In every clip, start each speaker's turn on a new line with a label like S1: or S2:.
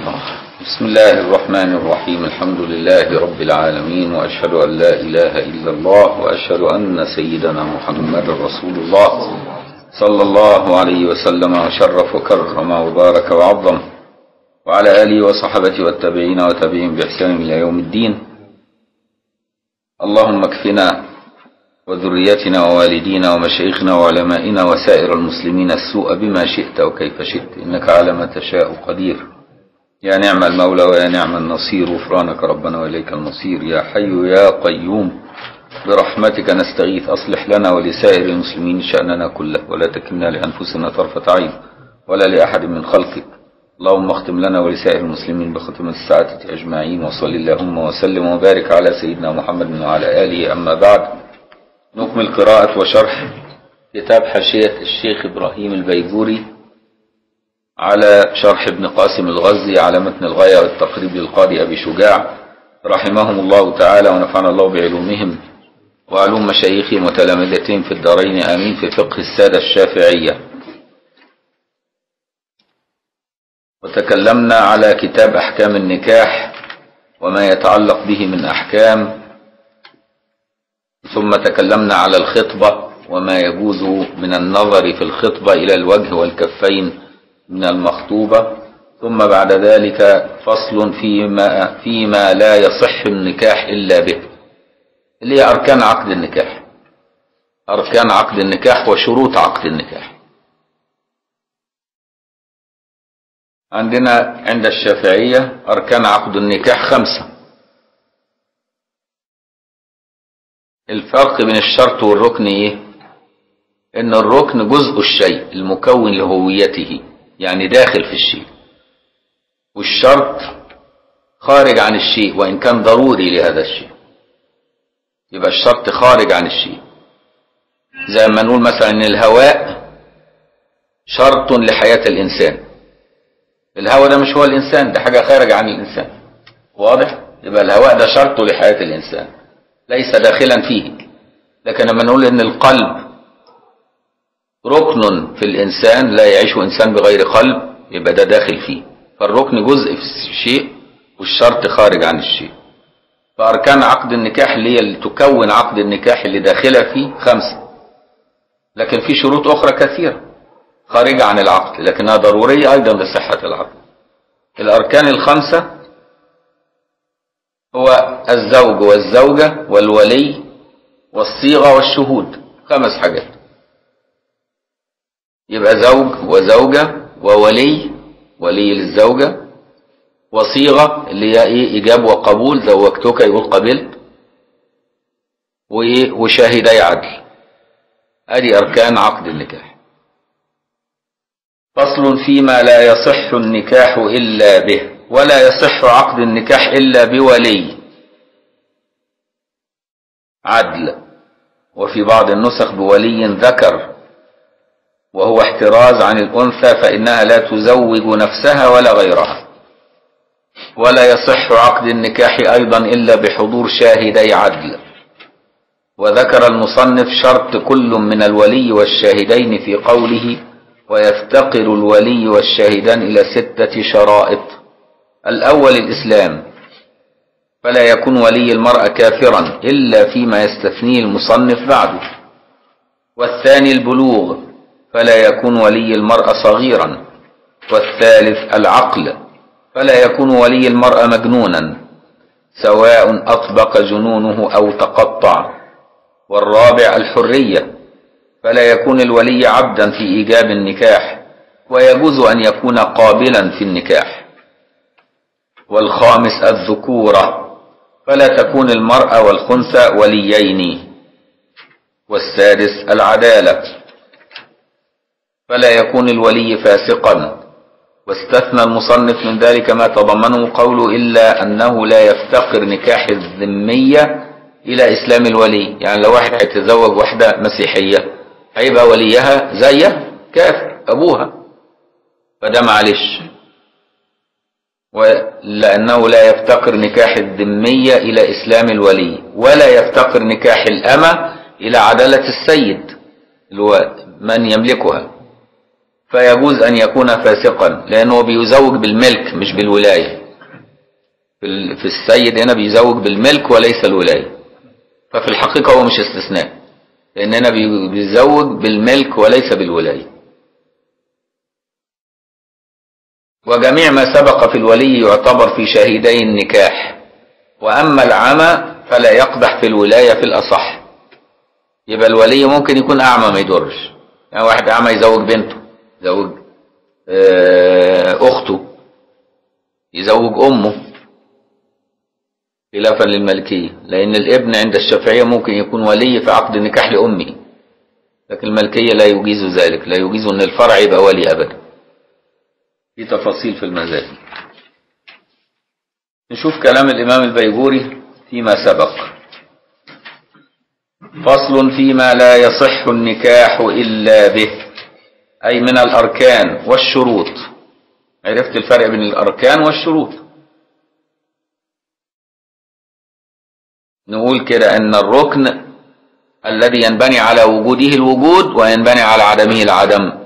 S1: الله بسم الله الرحمن الرحيم الحمد لله رب العالمين وأشهد أن لا إله إلا الله وأشهد أن سيدنا محمد رسول الله صلى الله عليه وسلم وشرف وكرم وبارك وعظم وعلى آله وصحبه والتابعين وتابعين بإحسان إلى يوم الدين اللهم اكفنا وذريتنا ووالدينا ومشايخنا وعلمائنا وسائر المسلمين السوء بما شئت وكيف شئت إنك على ما تشاء قدير يا نعم المولى ويا نعم النصير غفرانك ربنا وإليك المصير يا حي يا قيوم برحمتك نستغيث أصلح لنا ولسائر المسلمين شأننا كله ولا تكلنا لأنفسنا طرفة عين ولا لأحد من خلقك اللهم اختم لنا ولسائر المسلمين بختم السعادة أجمعين وصل اللهم وسلم وبارك على سيدنا محمد وعلى آله أما بعد نكمل قراءة وشرح كتاب حاشية الشيخ إبراهيم البيجوري على شرح ابن قاسم الغزي على متن الغاية والتقريب للقاضي أبي شجاع رحمهم الله تعالى ونفعنا الله بعلومهم وعلوم مشايخهم وتلامذتهم في الدارين آمين في فقه السادة الشافعية وتكلمنا على كتاب أحكام النكاح وما يتعلق به من أحكام ثم تكلمنا على الخطبة وما يجوز من النظر في الخطبة إلى الوجه والكفين من المخطوبة ثم بعد ذلك فصل فيما, فيما لا يصح النكاح إلا به اللي هي أركان عقد النكاح أركان عقد النكاح وشروط عقد النكاح عندنا عند الشافعية أركان عقد النكاح خمسة الفرق بين الشرط والركن ايه ان الركن جزء الشيء المكون لهويته يعني داخل في الشيء والشرط خارج عن الشيء وان كان ضروري لهذا الشيء يبقى الشرط خارج عن الشيء زي ما نقول مثلا ان الهواء شرط لحياة الانسان الهواء ده مش هو الانسان ده حاجة خارجة عن الانسان واضح يبقى الهواء ده شرط لحياة الانسان ليس داخلا فيه لكن لما نقول ان القلب ركن في الانسان لا يعيش انسان بغير قلب يبقى ده داخل فيه فالركن جزء في الشيء والشرط خارج عن الشيء فاركان عقد النكاح اللي هي اللي تكون عقد النكاح اللي داخله فيه خمسه لكن في شروط اخرى كثيره خارجه عن العقد لكنها ضروريه ايضا لصحه العقد الاركان الخمسه هو الزوج والزوجة والولي والصيغة والشهود خمس حاجات يبقى زوج وزوجة وولي ولي للزوجة وصيغة اللي هي ايه ايجاب وقبول زوجتك يقول قبلت وايه وشاهدي عدل ادي اركان عقد النكاح فصل فيما لا يصح النكاح الا به ولا يصح عقد النكاح إلا بولي عدل وفي بعض النسخ بولي ذكر وهو احتراز عن الأنثى فإنها لا تزوج نفسها ولا غيرها ولا يصح عقد النكاح أيضا إلا بحضور شاهدي عدل وذكر المصنف شرط كل من الولي والشاهدين في قوله ويفتقر الولي والشاهدان إلى ستة شرائط الأول الإسلام فلا يكون ولي المرأة كافرا إلا فيما يستثنيه المصنف بعده والثاني البلوغ فلا يكون ولي المرأة صغيرا والثالث العقل فلا يكون ولي المرأة مجنونا سواء أطبق جنونه أو تقطع والرابع الحرية فلا يكون الولي عبدا في إيجاب النكاح ويجوز أن يكون قابلا في النكاح والخامس الذكورة فلا تكون المرأة والخنثى وليين والسادس العدالة فلا يكون الولي فاسقا واستثنى المصنف من ذلك ما تضمنه قوله إلا أنه لا يفتقر نكاح الذمية إلى إسلام الولي يعني لو واحد هيتزوج واحدة مسيحية هيبقى وليها زيه كافر أبوها فده معلش لأنه لا يفتقر نكاح الذمية إلى إسلام الولي ولا يفتقر نكاح الأمة إلى عدالة السيد اللي هو من يملكها فيجوز أن يكون فاسقا لأنه بيزوج بالملك مش بالولاية في ال- في السيد هنا بيزوج بالملك وليس الولاية ففي الحقيقة هو مش استثناء لأن هنا بي- بيزوج بالملك وليس بالولاية وجميع ما سبق في الولي يعتبر في شاهدي النكاح وأما العمى فلا يقدح في الولاية في الأصح يبقى الولي ممكن يكون أعمى ما يضرش يعني واحد أعمى يزوج بنته يزوج آه، أخته يزوج أمه خلافا للملكية لأن الابن عند الشافعية ممكن يكون ولي في عقد النكاح لأمه لكن الملكية لا يجيز ذلك لا يجيز أن الفرع يبقى ولي أبدا في تفاصيل في المذاهب نشوف كلام الإمام البيجوري فيما سبق فصل فيما لا يصح النكاح إلا به أي من الأركان والشروط عرفت الفرق بين الأركان والشروط نقول كده أن الركن الذي ينبني على وجوده الوجود وينبني على عدمه العدم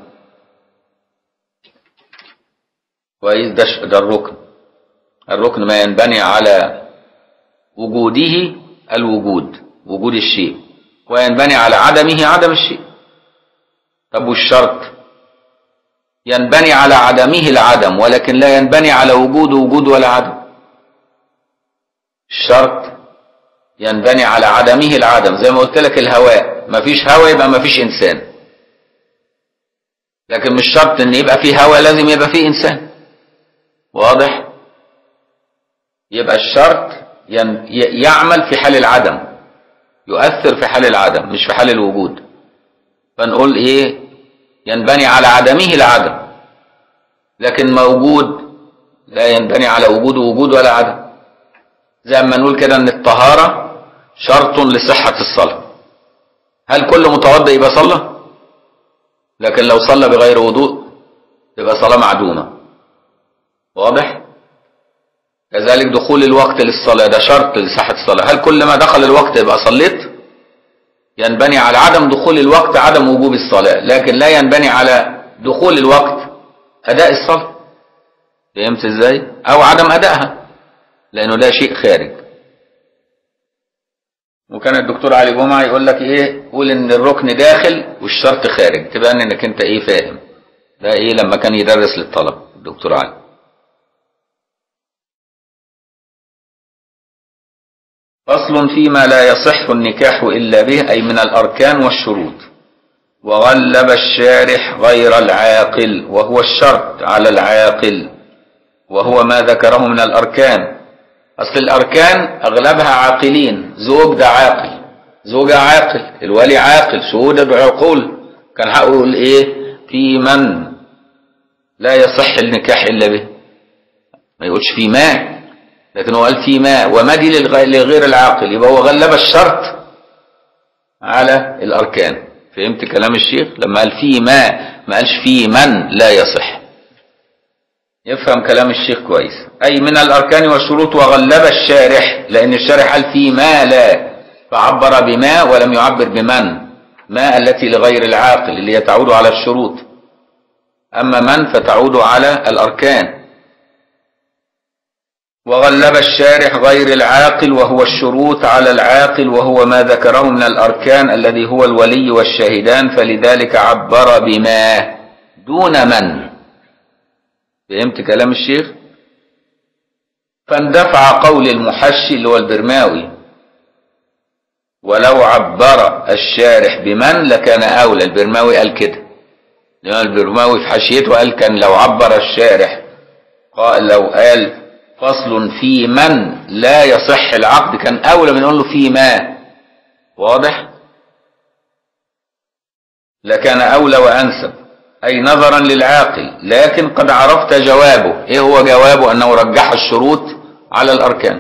S1: كويس ده ش- ده الركن الركن ما ينبني على وجوده الوجود وجود الشيء وينبني على عدمه عدم الشيء طب والشرط ينبني على عدمه العدم ولكن لا ينبني على وجوده وجود ولا عدم الشرط ينبني على عدمه العدم زي ما قلت لك الهواء مفيش هواء يبقى مفيش انسان لكن مش شرط ان يبقى فيه هواء لازم يبقى فيه انسان واضح يبقى الشرط ين- ي- يعمل في حال العدم يؤثر في حال العدم مش في حال الوجود فنقول ايه ينبني على عدمه العدم لكن موجود لا ينبني على وجوده وجود ولا عدم زي ما نقول كده ان الطهارة شرط لصحة الصلاة هل كل متوضئ يبقى صلى لكن لو صلى بغير وضوء تبقى صلاة معدومة واضح كذلك دخول الوقت للصلاة ده شرط لصحة الصلاة هل كل ما دخل الوقت يبقى صليت ينبني على عدم دخول الوقت عدم وجوب الصلاة لكن لا ينبني على دخول الوقت أداء الصلاة فهمت ازاي أو عدم أدائها لأنه ده شيء خارج وكان الدكتور علي جمعة يقول لك ايه قول ان الركن داخل والشرط خارج تبان انك انت ايه فاهم ده ايه لما كان يدرس للطلب الدكتور علي فصل فيما لا يصح النكاح إلا به أي من الأركان والشروط وغلب الشارح غير العاقل وهو الشرط على العاقل وهو ما ذكره من الأركان أصل الأركان أغلبها عاقلين زوج ده عاقل زوجة عاقل الولي عاقل شهودة بعقول كان حقه يقول إيه في من لا يصح النكاح إلا به ما يقولش في ما لكن هو قال في ما وما دي للغ- لغير العاقل يبقى هو غلب الشرط على الأركان فهمت كلام الشيخ لما قال في ما ما قالش في من لا يصح يفهم كلام الشيخ كويس أي من الأركان والشروط وغلب الشارح لأن الشارح قال في ما لا فعبر بما ولم يعبر بمن ما التي لغير العاقل اللي هي تعود على الشروط أما من فتعود على الأركان وغلب الشارح غير العاقل وهو الشروط على العاقل وهو ما ذكره من الأركان الذي هو الولي والشاهدان فلذلك عبر بما دون من فهمت كلام الشيخ فاندفع قول المحشي اللي هو البرماوي ولو عبر الشارح بمن لكان أولى البرماوي قال كده لأن البرماوي في حاشيته قال كان لو عبر الشارح قال لو قال فصل في من لا يصح العقد كان أولى من نقول له في ما واضح لكان أولى وأنسب أي نظرا للعاقل لكن قد عرفت جوابه إيه هو جوابه أنه رجح الشروط على الأركان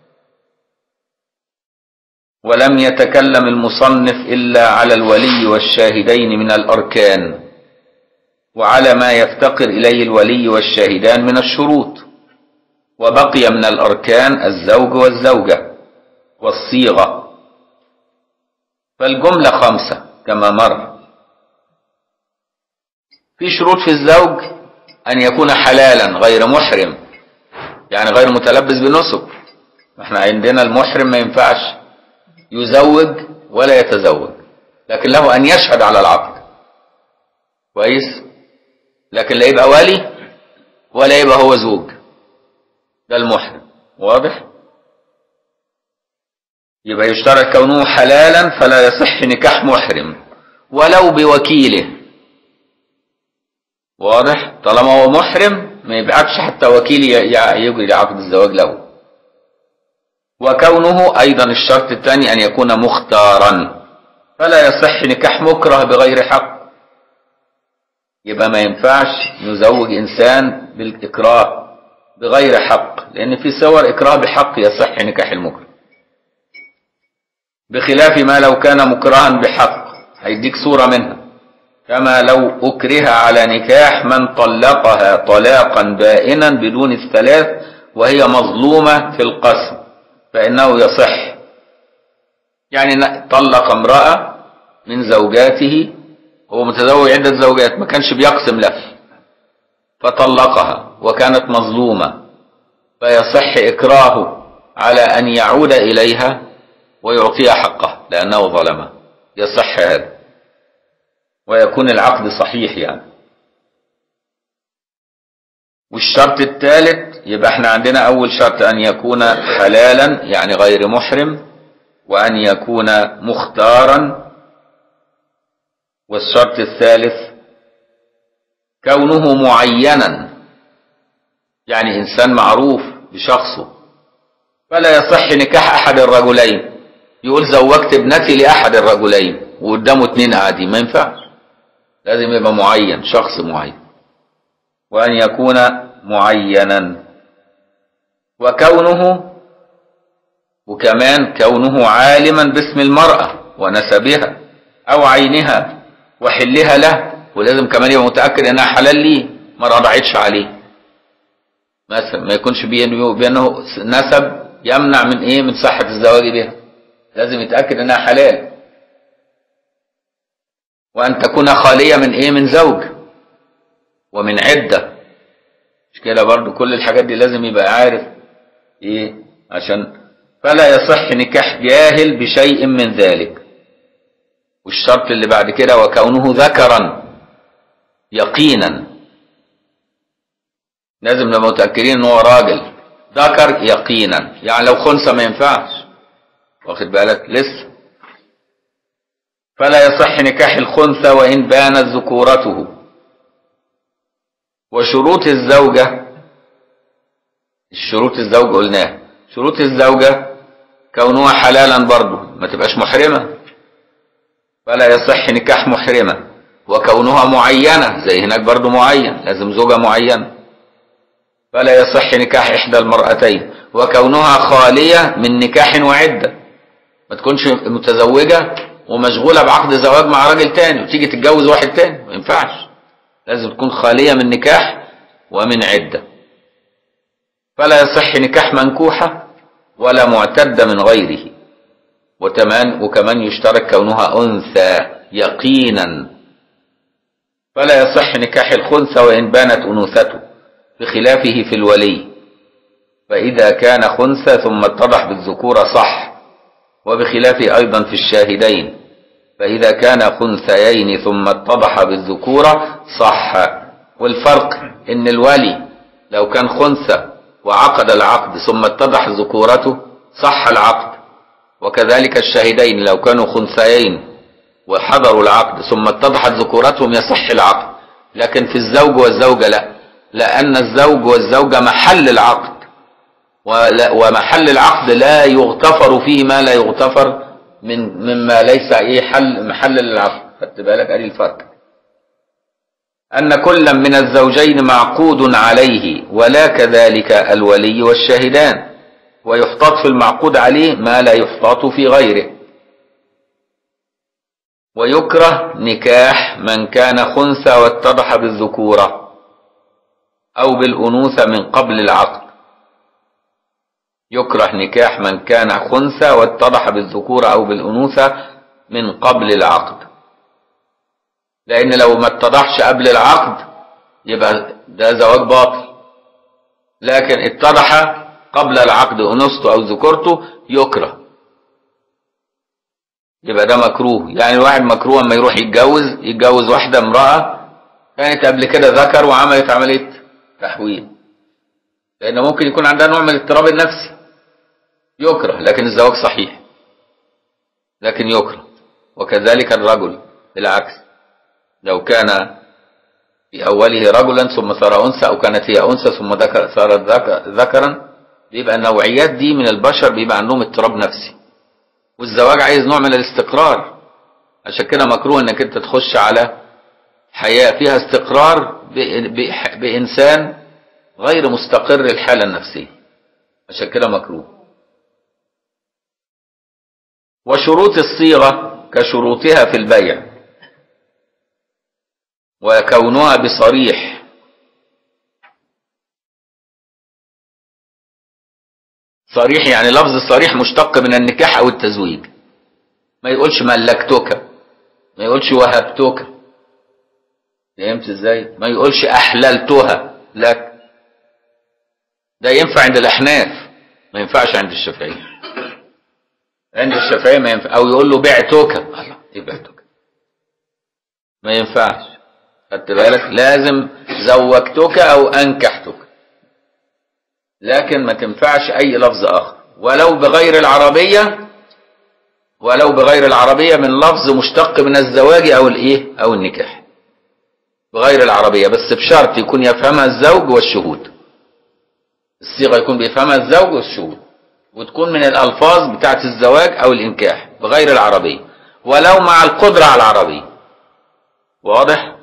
S1: ولم يتكلم المصنف إلا على الولي والشاهدين من الأركان وعلى ما يفتقر إليه الولي والشاهدان من الشروط وبقي من الأركان الزوج والزوجة والصيغة فالجملة خمسة كما مر في شروط في الزوج أن يكون حلالا غير محرم يعني غير متلبس بنسك احنا عندنا المحرم ما ينفعش يزوج ولا يتزوج لكن له أن يشهد على العقد كويس لكن لا يبقى ولي ولا يبقى هو زوج ده المحرم واضح يبقى يشترط كونه حلالا فلا يصح نكاح محرم ولو بوكيله واضح طالما هو محرم ما يبعتش حتى وكيل يجري عقد الزواج له وكونه أيضا الشرط الثاني أن يكون مختارا فلا يصح نكاح مكره بغير حق يبقى ما ينفعش نزوج إنسان بالإكراه بغير حق لأن في صور إكراه بحق يصح نكاح المكره بخلاف ما لو كان مكرها بحق هيديك صورة منها كما لو أكره على نكاح من طلقها طلاقا بائنا بدون الثلاث وهي مظلومة في القسم فإنه يصح يعني طلق امرأة من زوجاته هو متزوج عدة زوجات ما كانش بيقسم له فطلقها وكانت مظلومة فيصح إكراهه على أن يعود إليها ويعطيها حقه لأنه ظلمها يصح هذا ويكون العقد صحيح يعني والشرط الثالث يبقى احنا عندنا أول شرط أن يكون حلالا يعني غير محرم وأن يكون مختارا والشرط الثالث كونه معينا يعني إنسان معروف بشخصه فلا يصح نكاح أحد الرجلين يقول زوجت ابنتي لأحد الرجلين وقدامه اتنين قاعدين ما ينفعش لازم يبقى معين شخص معين وأن يكون معينا وكونه وكمان كونه عالما باسم المرأة ونسبها أو عينها وحلها له ولازم كمان يبقى متأكد إنها حلال ليه ما رضعتش عليه مثلا ما يكونش بينه بينه نسب يمنع من إيه من صحة الزواج بها لازم يتأكد إنها حلال وأن تكون خالية من إيه من زوج ومن عدة مش كده برضو كل الحاجات دي لازم يبقى عارف إيه عشان فلا يصح نكاح جاهل بشيء من ذلك والشرط اللي بعد كده وكونه ذكرا يقينا لازم نبقى متأكدين ان هو راجل ذكر يقينا يعني لو خنثى ما ينفعش واخد بالك لسه فلا يصح نكاح الخنثى وإن بانت ذكورته وشروط الزوجة الشروط الزوج قلناها شروط الزوجة كونها حلالا برضه ما تبقاش محرمة فلا يصح نكاح محرمة وكونها معينة زي هناك برضه معين لازم زوجة معينة فلا يصح نكاح إحدى المرأتين وكونها خالية من نكاح وعدة ما تكونش متزوجة ومشغولة بعقد زواج مع راجل تاني وتيجي تتجوز واحد تاني ما ينفعش لازم تكون خالية من نكاح ومن عدة فلا يصح نكاح منكوحة ولا معتدة من غيره وكمان وكمان يشترك كونها أنثى يقينا فلا يصح نكاح الخنثى وإن بانت أنوثته بخلافه في الولي فإذا كان خنثى ثم اتضح بالذكورة صح وبخلافه أيضا في الشاهدين فإذا كان خنثيين ثم اتضح بالذكورة صح والفرق إن الولي لو كان خنثى وعقد العقد ثم اتضح ذكورته صح العقد وكذلك الشاهدين لو كانوا خنثيين وحضروا العقد ثم اتضحت ذكورتهم يصح العقد لكن في الزوج والزوجة لا لأن الزوج والزوجة محل العقد ومحل العقد لا يغتفر فيه ما لا يغتفر من مما ليس ايه حل محل للعقد خدت بالك ادي الفرق أن كلا من الزوجين معقود عليه ولا كذلك الولي والشاهدان ويحتاط في المعقود عليه ما لا يحتاط في غيره ويكره نكاح من كان خنثى واتضح بالذكورة أو بالأنوثة من قبل العقد يكره نكاح من كان خنثى واتضح بالذكورة أو بالأنوثة من قبل العقد لأن لو ما اتضحش قبل العقد يبقى ده زواج باطل لكن اتضح قبل العقد أنوثته أو ذكرته يكره يبقى ده مكروه يعني الواحد مكروه اما يروح يتجوز يتجوز واحدة امرأة كانت قبل كده ذكر وعملت عملية تحويل لأن ممكن يكون عندها نوع من الاضطراب النفسي يكره لكن الزواج صحيح لكن يكره وكذلك الرجل بالعكس لو كان في أوله رجلا ثم صار أنثى أو كانت هي أنثى ثم ذكر صارت ذك- ذكرا بيبقى النوعيات دي من البشر بيبقى عندهم اضطراب نفسي والزواج عايز نوع من الاستقرار عشان كده مكروه انك انت تخش على حياة فيها استقرار ب- ب- بإنسان غير مستقر الحالة النفسية عشان كده مكروه وشروط الصيغة كشروطها في البيع وكونها بصريح صريح يعني لفظ صريح مشتق من النكاح أو التزويج ما يقولش ملكتك ما يقولش وهبتك فهمت ازاي ما يقولش أحللتها لك ده ينفع عند الأحناف ما ينفعش عند الشافعية عند الشافعية ما ينفع أو يقول له بعتك الله إيه بعتك ما ينفعش خدت بالك لازم زوجتك أو أنكحتك لكن ما تنفعش أي لفظ آخر ولو بغير العربية ولو بغير العربية من لفظ مشتق من الزواج أو الإيه أو النكاح بغير العربية بس بشرط يكون يفهمها الزوج والشهود الصيغة يكون بيفهمها الزوج والشهود وتكون من الألفاظ بتاعت الزواج أو الإنكاح بغير العربية ولو مع القدرة على العربية واضح؟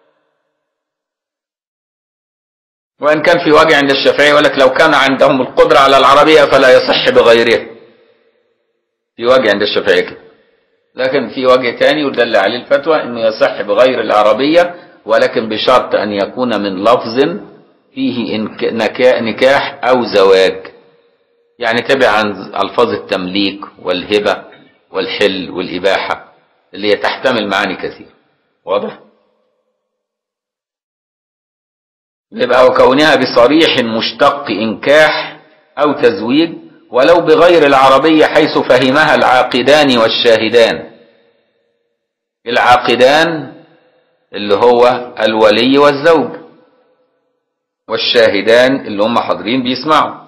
S1: وإن كان في وجه عند الشافعية يقول لك لو كان عندهم القدرة على العربية فلا يصح بغيرها في وجه عند الشافعية كده لكن في وجه تاني يدل عليه الفتوى انه يصح بغير العربية ولكن بشرط ان يكون من لفظ فيه إنك- نكا- نكاح او زواج يعني تبع عن الفاظ التمليك والهبة والحل والاباحة اللي هي تحتمل معاني كثير واضح يبقى وكونها بصريح مشتق إنكاح أو تزويج ولو بغير العربية حيث فهمها العاقدان والشاهدان العاقدان اللي هو الولي والزوج والشاهدان اللي هم حاضرين بيسمعوا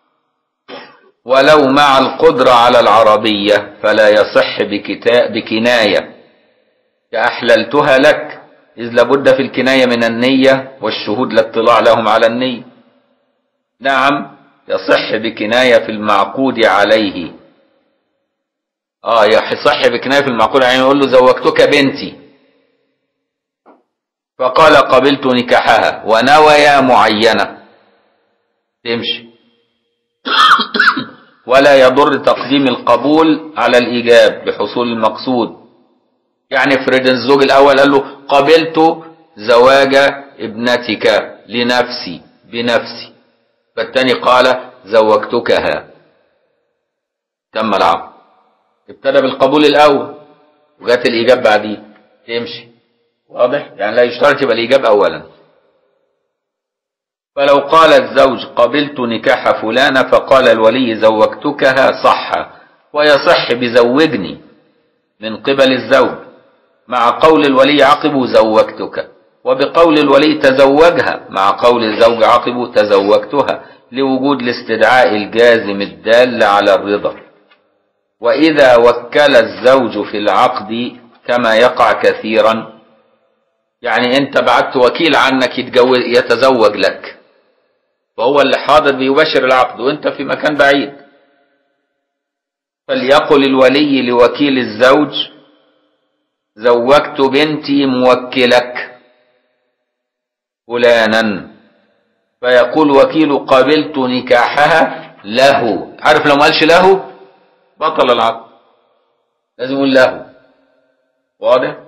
S1: ولو مع القدرة على العربية فلا يصح بكتا بكناية كأحللتها لك إذ لابد في الكناية من النية والشهود لا اطلاع لهم على النية نعم يصح بكناية في المعقود عليه اه يصح بكناية في المعقود عليه يقول له زوجتك بنتي فقال قبلت نكاحها ونويا معينة تمشي ولا يضر تقديم القبول على الإيجاب لحصول المقصود يعني افرض الزوج الأول قال له قبلت زواج ابنتك لنفسي بنفسي فالتاني قال زوجتكها تم العقد ابتدى بالقبول الأول وجات الإيجاب بعديه تمشي واضح يعني لا يشترط يبقى الإيجاب أولا فلو قال الزوج قبلت نكاح فلانة فقال الولي زوجتكها صح ويصح بزوجني من قبل الزوج مع قول الولي عقب زوجتك وبقول الولي تزوجها مع قول الزوج عقب تزوجتها لوجود الاستدعاء الجازم الدال على الرضا وإذا وكل الزوج في العقد كما يقع كثيرا يعني انت بعت وكيل عنك يتجوز يتزوج لك فهو اللي حاضر بيباشر العقد وانت في مكان بعيد فليقل الولي لوكيل الزوج زوجت بنتي موكلك فلانا فيقول وكيل قبلت نكاحها له عارف لو ما قالش له بطل العقد لازم يقول له واضح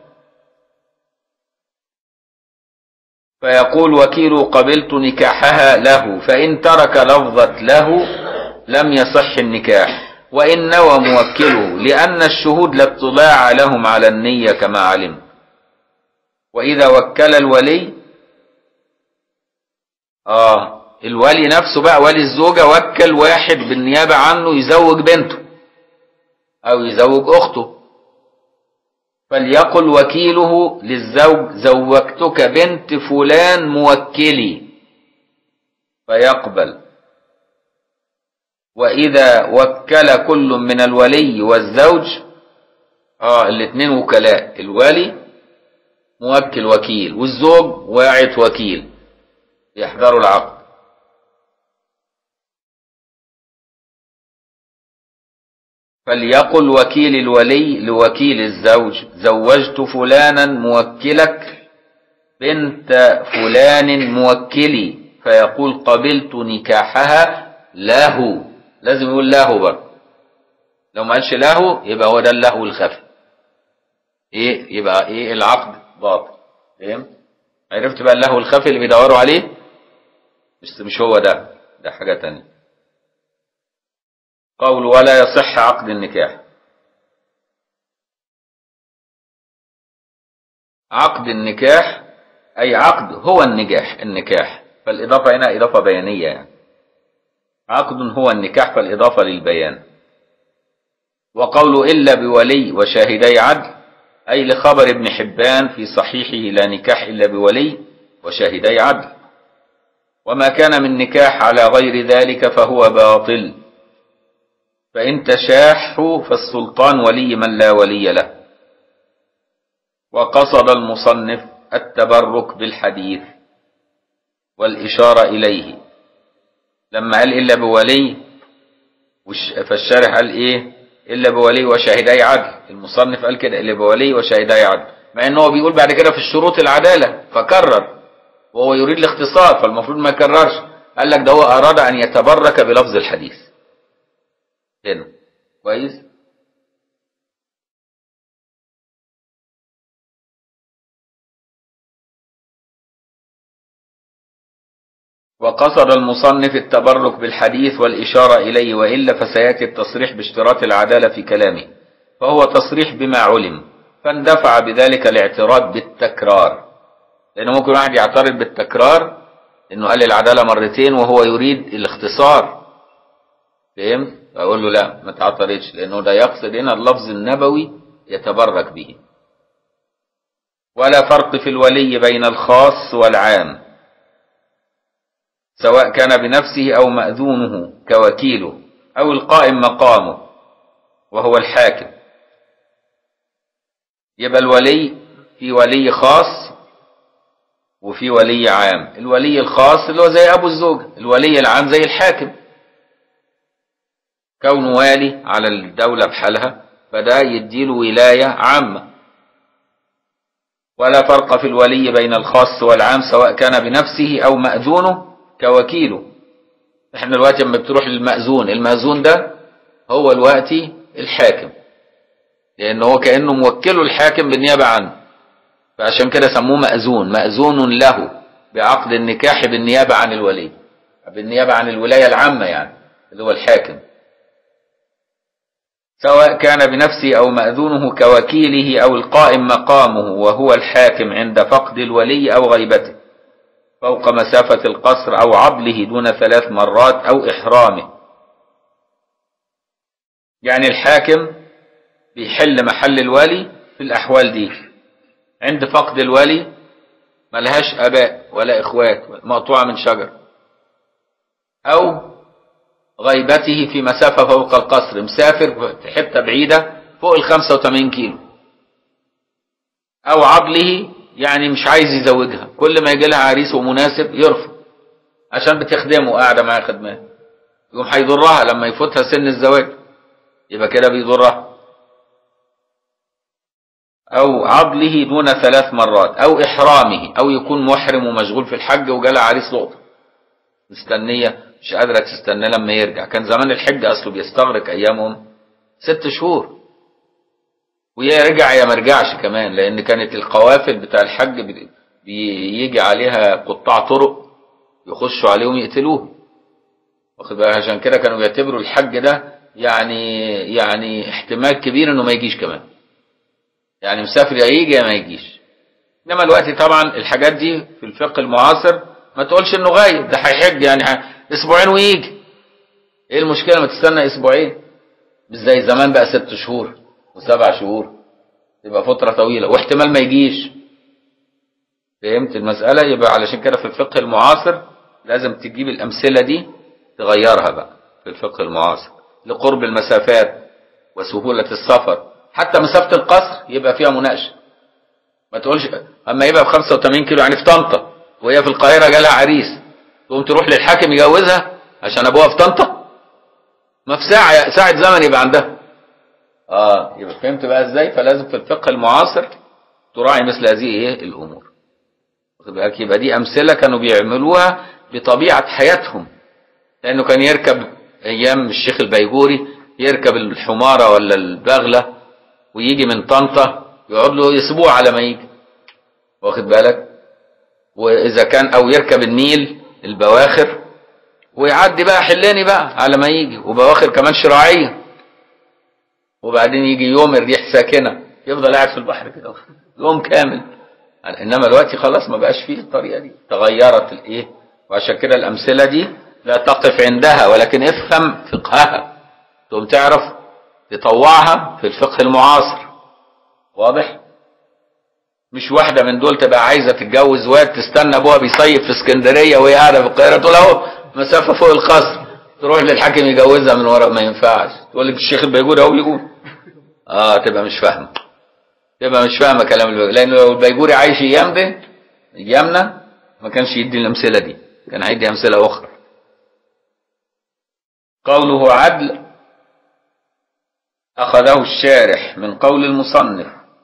S1: فيقول وكيل قبلت نكاحها له فإن ترك لفظة له لم يصح النكاح وإن نوى موكله لأن الشهود لا اطلاع لهم على النية كما علم وإذا وكل الولي آه الولي نفسه بقى ولي الزوجة وكل واحد بالنيابة عنه يزوج بنته أو يزوج أخته فليقل وكيله للزوج زوجتك بنت فلان موكلي فيقبل وإذا وكل كل من الولي والزوج اه الاثنين وكلاء الولي موكل وكيل والزوج واعت وكيل يحضروا العقد فليقل وكيل الولي لوكيل الزوج زوجت فلانا موكلك بنت فلان موكلي فيقول قبلت نكاحها له لازم يقول له برضه لو ما قالش له يبقى هو ده اللهو الخفي ايه يبقى ايه العقد باطل فهمت عرفت بقى اللهو الخفي اللي بيدوروا عليه بس مش هو ده ده حاجة تانية قول ولا يصح عقد النكاح عقد النكاح أي عقد هو النجاح النكاح فالإضافة هنا إضافة بيانية يعني عقد هو النكاح فالإضافة للبيان وقول إلا بولي وشاهدي عدل أي لخبر ابن حبان في صحيحه لا نكاح إلا بولي وشاهدي عدل وما كان من نكاح على غير ذلك فهو باطل فإن تشاحوا فالسلطان ولي من لا ولي له وقصد المصنف التبرك بالحديث والإشارة إليه لما قال إلا بولي فالشارح قال إيه إلا بولي وشاهدي عدل المصنف قال كده إلا بولي وشاهدي عدل مع أنه بيقول بعد كده في الشروط العدالة فكرر وهو يريد الاختصار فالمفروض ما يكررش قال لك ده هو أراد أن يتبرك بلفظ الحديث هنا كويس وقصد المصنف التبرك بالحديث والإشارة إليه وإلا فسيأتي التصريح باشتراط العدالة في كلامه فهو تصريح بما علم فاندفع بذلك الاعتراض بالتكرار لأنه ممكن واحد يعترض بالتكرار إنه قال العدالة مرتين وهو يريد الاختصار فهمت؟ أقول له لا ما تعترضش لأنه ده يقصد هنا اللفظ النبوي يتبرك به ولا فرق في الولي بين الخاص والعام سواء كان بنفسه أو مأذونه كوكيله أو القائم مقامه وهو الحاكم يبقى الولي في ولي خاص وفي ولي عام الولي الخاص اللي هو زي أبو الزوج الولي العام زي الحاكم كونه والي على الدولة بحالها فده يديله ولاية عامة ولا فرق في الولي بين الخاص والعام سواء كان بنفسه أو مأذونه كوكيله احنا دلوقتي لما بتروح للمأذون المأذون ده هو الوقتي الحاكم لأنه هو كأنه موكله الحاكم بالنيابة عنه فعشان كده سموه مأذون مأذون له بعقد النكاح بالنيابة عن الولي بالنيابة عن الولاية العامة يعني اللي هو الحاكم سواء كان بنفسه أو مأذونه كوكيله أو القائم مقامه وهو الحاكم عند فقد الولي أو غيبته فوق مسافة القصر أو عضله دون ثلاث مرات أو إحرامه يعني الحاكم بيحل محل الولي في الأحوال دي عند فقد الولي ملهاش أباء ولا إخوات مقطوعة من شجر أو غيبته في مسافة فوق القصر مسافر في حتة بعيدة فوق ال 85 كيلو أو عضله يعني مش عايز يزوجها كل ما يجي لها عريس ومناسب يرفض عشان بتخدمه قاعدة معاه خدمات يقوم هيضرها لما يفوتها سن الزواج يبقى كده بيضرها أو عضله دون ثلاث مرات أو إحرامه أو يكون محرم ومشغول في الحج وجالها عريس لقطة مستنية مش قادرة تستنى لما يرجع كان زمان الحج أصله بيستغرق أيامهم ست شهور ويا رجع يا ما رجعش كمان لأن كانت القوافل بتاع الحج بيجي عليها قطاع طرق يخشوا عليهم يقتلوه واخد بالك عشان كده كانوا بيعتبروا الحج ده يعني يعني احتمال كبير انه ما يجيش كمان يعني مسافر يا يجي يا ما يجيش انما الوقت طبعا الحاجات دي في الفقه المعاصر ما تقولش انه غايب ده هيحج يعني ه- اسبوعين ويجي ايه المشكله ما تستنى اسبوعين مش زي زمان بقى ست شهور وسبع شهور تبقى فتره طويله واحتمال ما يجيش فهمت المساله يبقى علشان كده في الفقه المعاصر لازم تجيب الامثله دي تغيرها بقى في الفقه المعاصر لقرب المسافات وسهوله السفر حتى مسافه القصر يبقى فيها مناقشه ما تقولش اما يبقى ب 85 كيلو يعني في طنطا وهي في القاهره جالها عريس تقوم تروح للحاكم يجوزها عشان ابوها في طنطا ما في ساعه ساعه زمن يبقى عندها اه يبقى فهمت بقى ازاي فلازم في الفقه المعاصر تراعي مثل هذه ايه الامور واخد بالك يبقى دي امثله كانوا بيعملوها بطبيعه حياتهم لانه كان يركب ايام الشيخ البيجوري يركب الحماره ولا البغله ويجي من طنطا يقعد له اسبوع على ما يجي واخد بالك واذا كان او يركب النيل البواخر ويعدي بقى حلاني بقى على ما يجي وبواخر كمان شراعيه وبعدين يجي يوم الريح ساكنه يفضل قاعد في البحر كده يوم كامل انما دلوقتي خلاص ما بقاش فيه الطريقه دي تغيرت الايه وعشان كده الامثله دي لا تقف عندها ولكن افهم فقهها تقوم تعرف تطوعها في الفقه المعاصر واضح مش واحدة من دول تبقى عايزة تتجوز واد تستنى ابوها بيصيف في اسكندرية وهي قاعدة في القاهرة تقول اهو مسافة فوق القصر تروح للحاكم يجوزها من ورا ما ينفعش تقول لك الشيخ البيجوري اهو بيقول اه تبقى مش فاهمة تبقى مش فاهمة كلام البيجوري لان لو البيجوري عايش ايام ده ايامنا ما كانش يدي الامثلة دي كان هيدي امثلة اخرى قوله عدل أخذه الشارح من قول المصنف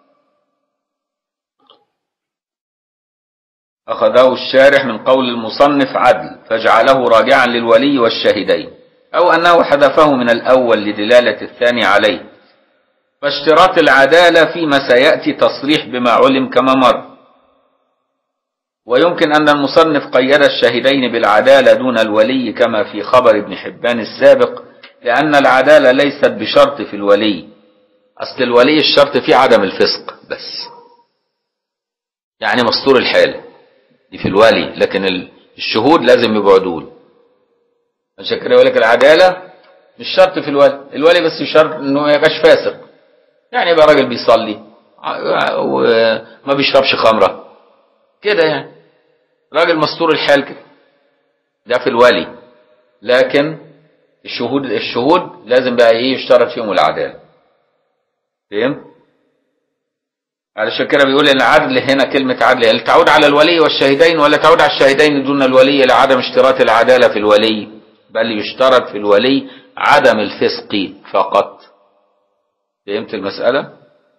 S1: أخذه الشارح من قول المصنف عدل فجعله راجعا للولي والشاهدين أو أنه حذفه من الأول لدلالة الثاني عليه فاشتراط العدالة فيما سيأتي تصريح بما علم كما مر ويمكن أن المصنف قيد الشاهدين بالعدالة دون الولي كما في خبر ابن حبان السابق لأن العدالة ليست بشرط في الولي أصل الولي الشرط فيه عدم الفسق بس يعني مستور الحال دي في الولي لكن الشهود لازم يبقوا عدول عشان كده يقول لك العدالة مش شرط في الولي الولي بس شرط انه ما يبقاش فاسق يعني يبقى راجل بيصلي وما بيشربش خمرة كده يعني راجل مستور الحال كده ده في الولي لكن الشهود الشهود لازم بقى ايه يشترط فيهم العداله فهمت علشان كده بيقول ان العدل هنا كلمه عدل هل تعود على الولي والشاهدين ولا تعود على الشاهدين دون الولي لعدم اشتراط العداله في الولي بل يشترط في الولي عدم الفسق فقط فهمت المساله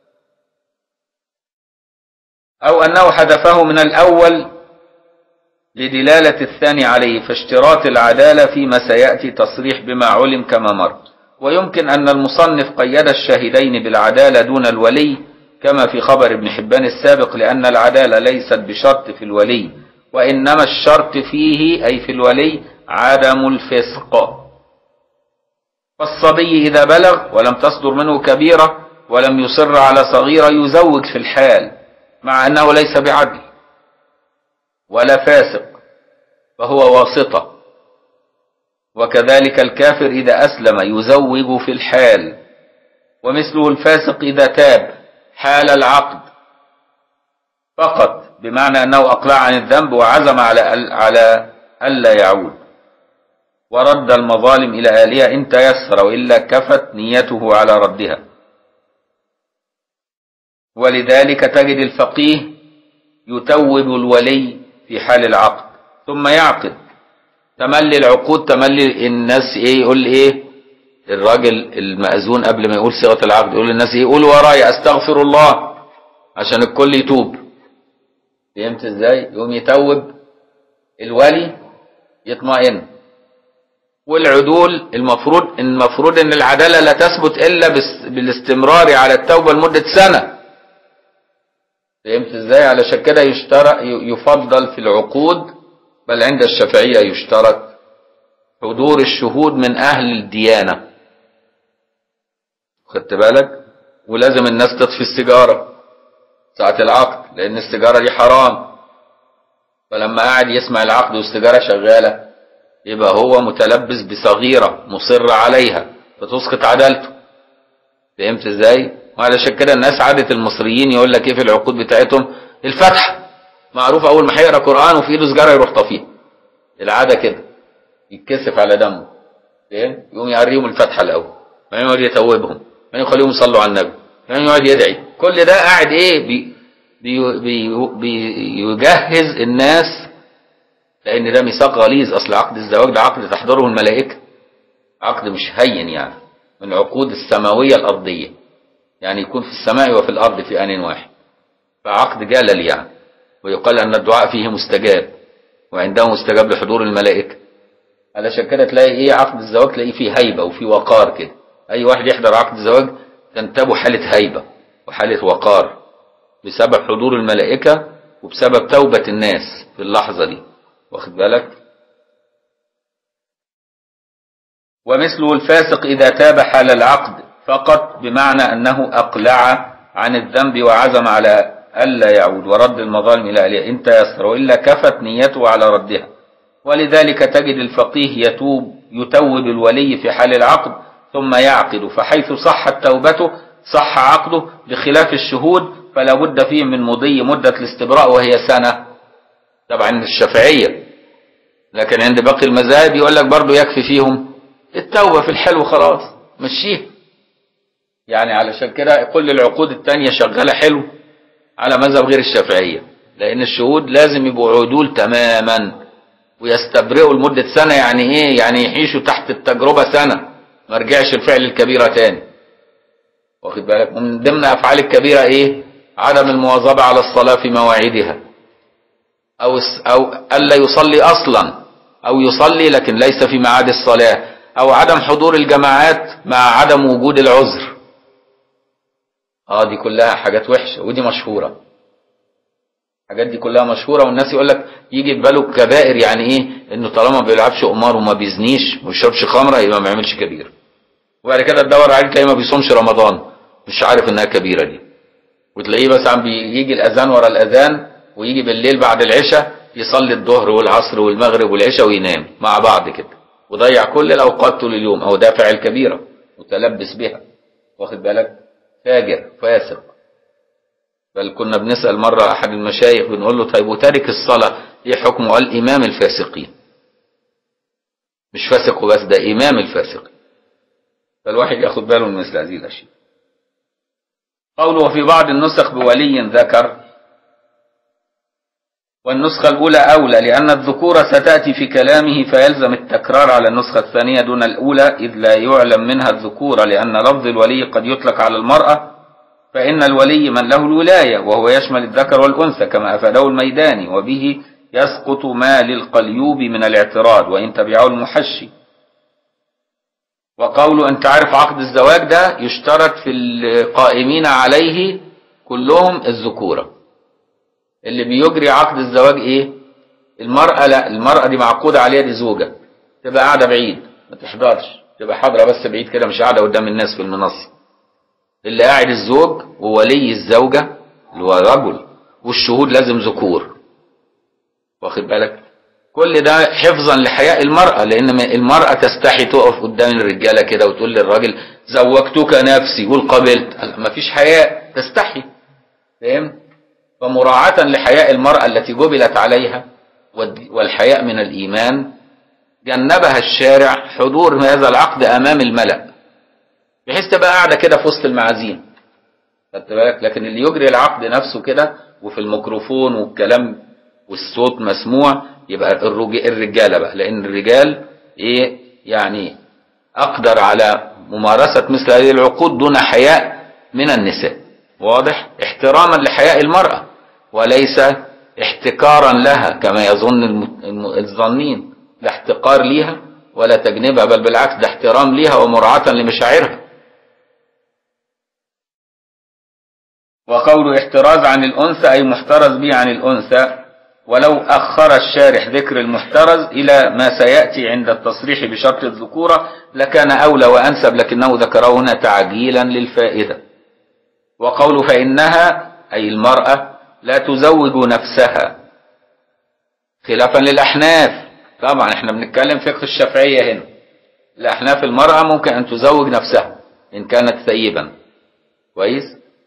S1: او انه حذفه من الاول لدلالة الثاني عليه فاشتراط العدالة فيما سيأتي تصريح بما علم كما مر ويمكن أن المصنف قيد الشاهدين بالعدالة دون الولي كما في خبر ابن حبان السابق لأن العدالة ليست بشرط في الولي وإنما الشرط فيه أي في الولي عدم الفسق فالصبي إذا بلغ ولم تصدر منه كبيرة ولم يصر على صغيرة يزوج في الحال مع أنه ليس بعدل ولا فاسق فهو واسطة وكذلك الكافر إذا أسلم يزوج في الحال ومثله الفاسق إذا تاب حال العقد فقط بمعنى أنه أقلع عن الذنب وعزم على على ألا يعود ورد المظالم إلى أهلها إن تيسر وإلا كفت نيته على ردها ولذلك تجد الفقيه يتوب الولي في حال العقد ثم يعقد تملي العقود تملي الناس ايه يقول ايه الراجل المأذون قبل ما يقول صيغة العقد يقول للناس ايه قولوا ورايا استغفر الله عشان الكل يتوب فهمت ازاي يقوم يتوب الولي يطمئن والعدول المفروض المفروض ان العدالة لا تثبت الا بالاستمرار على التوبة لمدة سنة فهمت ازاي علشان كده يشترط يفضل في العقود بل عند الشافعية يشترط حضور الشهود من أهل الديانة خدت بالك ولازم الناس تطفي السيجارة ساعة العقد لأن السيجارة دي حرام فلما قاعد يسمع العقد والسيجارة شغالة يبقى هو متلبس بصغيرة مصر عليها فتسقط عدالته فهمت ازاي؟ وعلشان كده الناس عادة المصريين يقول لك ايه في العقود بتاعتهم الفتحة معروف أول ما هيقرا قرآن وفي إيده سيجارة يروح طافيها العادة كده يتكسف على دمه فاهم؟ يقوم يعريهم الفتحة الأول بعدين يقعد يتوبهم بعدين يخليهم يصلوا على النبي بعدين يقعد يدعي كل ده قاعد ايه بي بي بي بيجهز الناس لان ده ميثاق غليظ اصل عقد الزواج ده عقد تحضره الملائكه عقد مش هين يعني من العقود السماويه الارضيه يعني يكون في السماء وفي الارض في ان واحد فعقد جلل يعني ويقال ان الدعاء فيه مستجاب وعنده مستجاب لحضور الملائكه علشان كده تلاقي ايه عقد الزواج تلاقيه فيه هيبه وفيه وقار كده اي واحد يحضر عقد الزواج تنتابه حاله هيبه وحاله وقار بسبب حضور الملائكه وبسبب توبه الناس في اللحظه دي واخد بالك ومثله الفاسق إذا تاب حال العقد فقط بمعنى أنه أقلع عن الذنب وعزم على ألا يعود ورد المظالم إلى أهلها إن تيسر وإلا كفت نيته على ردها ولذلك تجد الفقيه يتوب يتوب الولي في حال العقد ثم يعقد فحيث صحت توبته صح عقده بخلاف الشهود فلا بد فيه من مضي مدة الاستبراء وهي سنة طبعا الشافعية لكن عند باقي المذاهب يقول لك برضه يكفي فيهم التوبة في الحلو خلاص مشيه يعني علشان كده كل العقود التانية شغالة حلو على مذهب غير الشافعية لأن الشهود لازم يبقوا عدول تماما ويستبرئوا لمدة سنة يعني إيه؟ يعني يعيشوا تحت التجربة سنة ما رجعش الفعل الكبيرة تاني واخد بالك ومن ضمن أفعال الكبيرة إيه؟ عدم المواظبة على الصلاة في مواعيدها أو أو ألا يصلي أصلا أو يصلي لكن ليس في ميعاد الصلاة أو عدم حضور الجماعات مع عدم وجود العذر اه دي كلها حاجات وحشة ودي مشهورة الحاجات دي كلها مشهورة والناس يقول لك يجي في باله كبائر يعني ايه انه طالما ما بيلعبش قمار وما بيزنيش وما بيشربش خمرة يبقى ما يعملش كبيرة وبعد كده تدور عليه تلاقيه ما بيصومش رمضان مش عارف انها كبيرة دي وتلاقيه بس عم بيجي الاذان ورا الاذان ويجي بالليل بعد العشاء يصلي الظهر والعصر والمغرب والعشاء وينام مع بعض كده وضيع كل الاوقات طول اليوم او ده فاعل كبيره متلبس بها واخد بالك فاجر فاسق بل كنا بنسال مره احد المشايخ بنقول له طيب وتارك الصلاه ايه حكمه قال امام الفاسقين مش فاسق وبس ده امام الفاسقين فالواحد ياخد باله من مثل هذه الاشياء قوله وفي بعض النسخ بولي ذكر والنسخة الأولى أولى لأن الذكورة ستأتي في كلامه فيلزم التكرار على النسخة الثانية دون الأولى إذ لا يعلم منها الذكورة لأن لفظ الولي قد يطلق على المرأة فإن الولي من له الولاية وهو يشمل الذكر والأنثى كما أفاده الميداني وبه يسقط ما للقليوب من الاعتراض وإن تبعه المحشي وقوله أنت عارف عقد الزواج ده يشترط في القائمين عليه كلهم الذكوره اللي بيجري عقد الزواج ايه المرأة لا المرأة دي معقودة عليها دي زوجة تبقى قاعدة بعيد ما تحضرش تبقى حاضرة بس بعيد كده مش قاعدة قدام الناس في المنصة اللي قاعد الزوج وولي الزوجة اللي هو رجل والشهود لازم ذكور واخد بالك كل ده حفظا لحياء المرأة لأن المرأة تستحي تقف قدام الرجالة كده وتقول للراجل زوجتك نفسي قول قبلت مفيش حياء تستحي فهمت فمراعاة لحياء المرأة التي جبلت عليها والحياء من الإيمان جنبها الشارع حضور هذا العقد أمام الملأ بحيث تبقى قاعدة كده في وسط المعازيم خدت بالك لكن اللي يجري العقد نفسه كده وفي الميكروفون والكلام والصوت مسموع يبقى الرجالة بقى لأن الرجال إيه يعني أقدر على ممارسة مثل هذه العقود دون حياء من النساء واضح احتراما لحياء المرأة وليس احتكارا لها كما يظن الظنين لا احتقار ليها ولا تجنبها بل بالعكس ده احترام ليها ومراعاة لمشاعرها وقول احتراز عن الأنثى أي محترز به عن الأنثى ولو أخر الشارح ذكر المحترز إلى ما سيأتي عند التصريح بشرط الذكورة لكان أولى وأنسب لكنه ذكره هنا تعجيلا للفائدة وقول فإنها أي المرأة لا تزوج نفسها خلافا للأحناف طبعا احنا بنتكلم فقه الشافعية هنا الأحناف المرأة ممكن أن تزوج نفسها إن كانت ثيبا كويس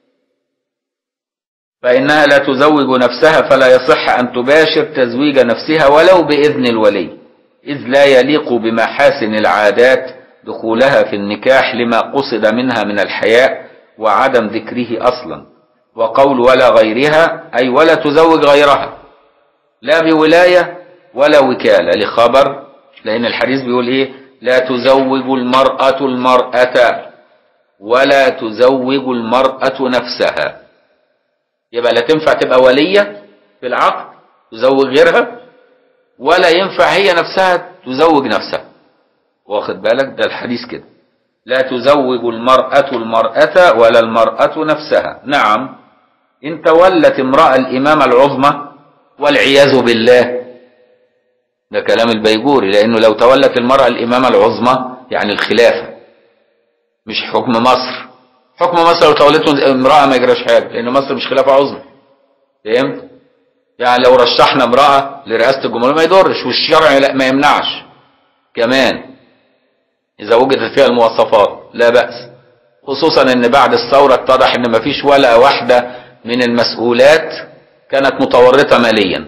S1: فإنها لا تزوج نفسها فلا يصح أن تباشر تزويج نفسها ولو بإذن الولي إذ لا يليق بمحاسن العادات دخولها في النكاح لما قصد منها من الحياء وعدم ذكره أصلا وقول ولا غيرها أي ولا تزوج غيرها لا بولاية ولا وكالة لخبر لأن الحديث بيقول إيه لا تزوج المرأة المرأة ولا تزوج المرأة نفسها يبقى لا تنفع تبقى ولية في العقد تزوج غيرها ولا ينفع هي نفسها تزوج نفسها واخد بالك ده الحديث كده لا تزوج المرأة المرأة ولا المرأة نفسها نعم إن تولت امرأة الإمامة العظمى والعياذ بالله ده كلام البيجوري لأنه لو تولت المرأة الإمامة العظمى يعني الخلافة مش حكم مصر حكم مصر لو تولته امرأة ما يجراش حاجة لأن مصر مش خلافة عظمى فهمت؟ يعني لو رشحنا امرأة لرئاسة الجمهورية ما يضرش والشرع لا ما يمنعش كمان إذا وجدت فيها المواصفات لا بأس خصوصا ان بعد الثورة اتضح ان مفيش ولا واحدة من المسؤولات كانت متورطة ماليا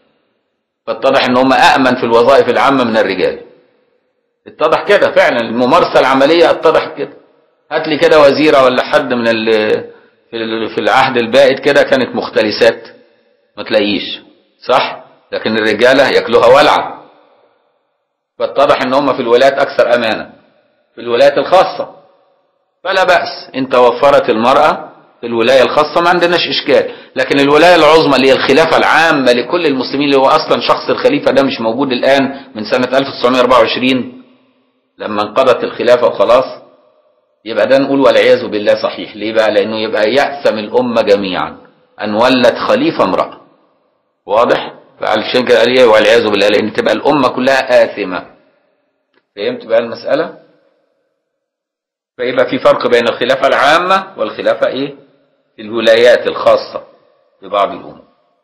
S1: فاتضح ان هم أأمن في الوظائف العامة من الرجال اتضح كده فعلا الممارسة العملية اتضحت كده هات لي كده وزيرة ولا حد من ال في ال- في العهد البائد كده كانت مختلسات ما تلاقيش صح لكن الرجالة ياكلوها ولعة فاتضح ان هم في الولايات اكثر امانة في الولايات الخاصة فلا بأس ان توفرت المرأة في الولاية الخاصة ما عندناش اشكال لكن الولاية العظمى اللي هي الخلافة العامة لكل المسلمين اللي هو اصلا شخص الخليفة ده مش موجود الان من سنة 1924 لما انقضت الخلافة وخلاص يبقى ده نقول والعياذ بالله صحيح ليه بقى لانه يبقى يأثم الامة جميعا ان ولت خليفة امرأة واضح فعلشان كده قال ايه والعياذ بالله لان تبقى الامة كلها آثمة فهمت بقى المسألة فيبقى في فرق بين الخلافة العامة والخلافة ايه في الولايات الخاصة ببعض الامور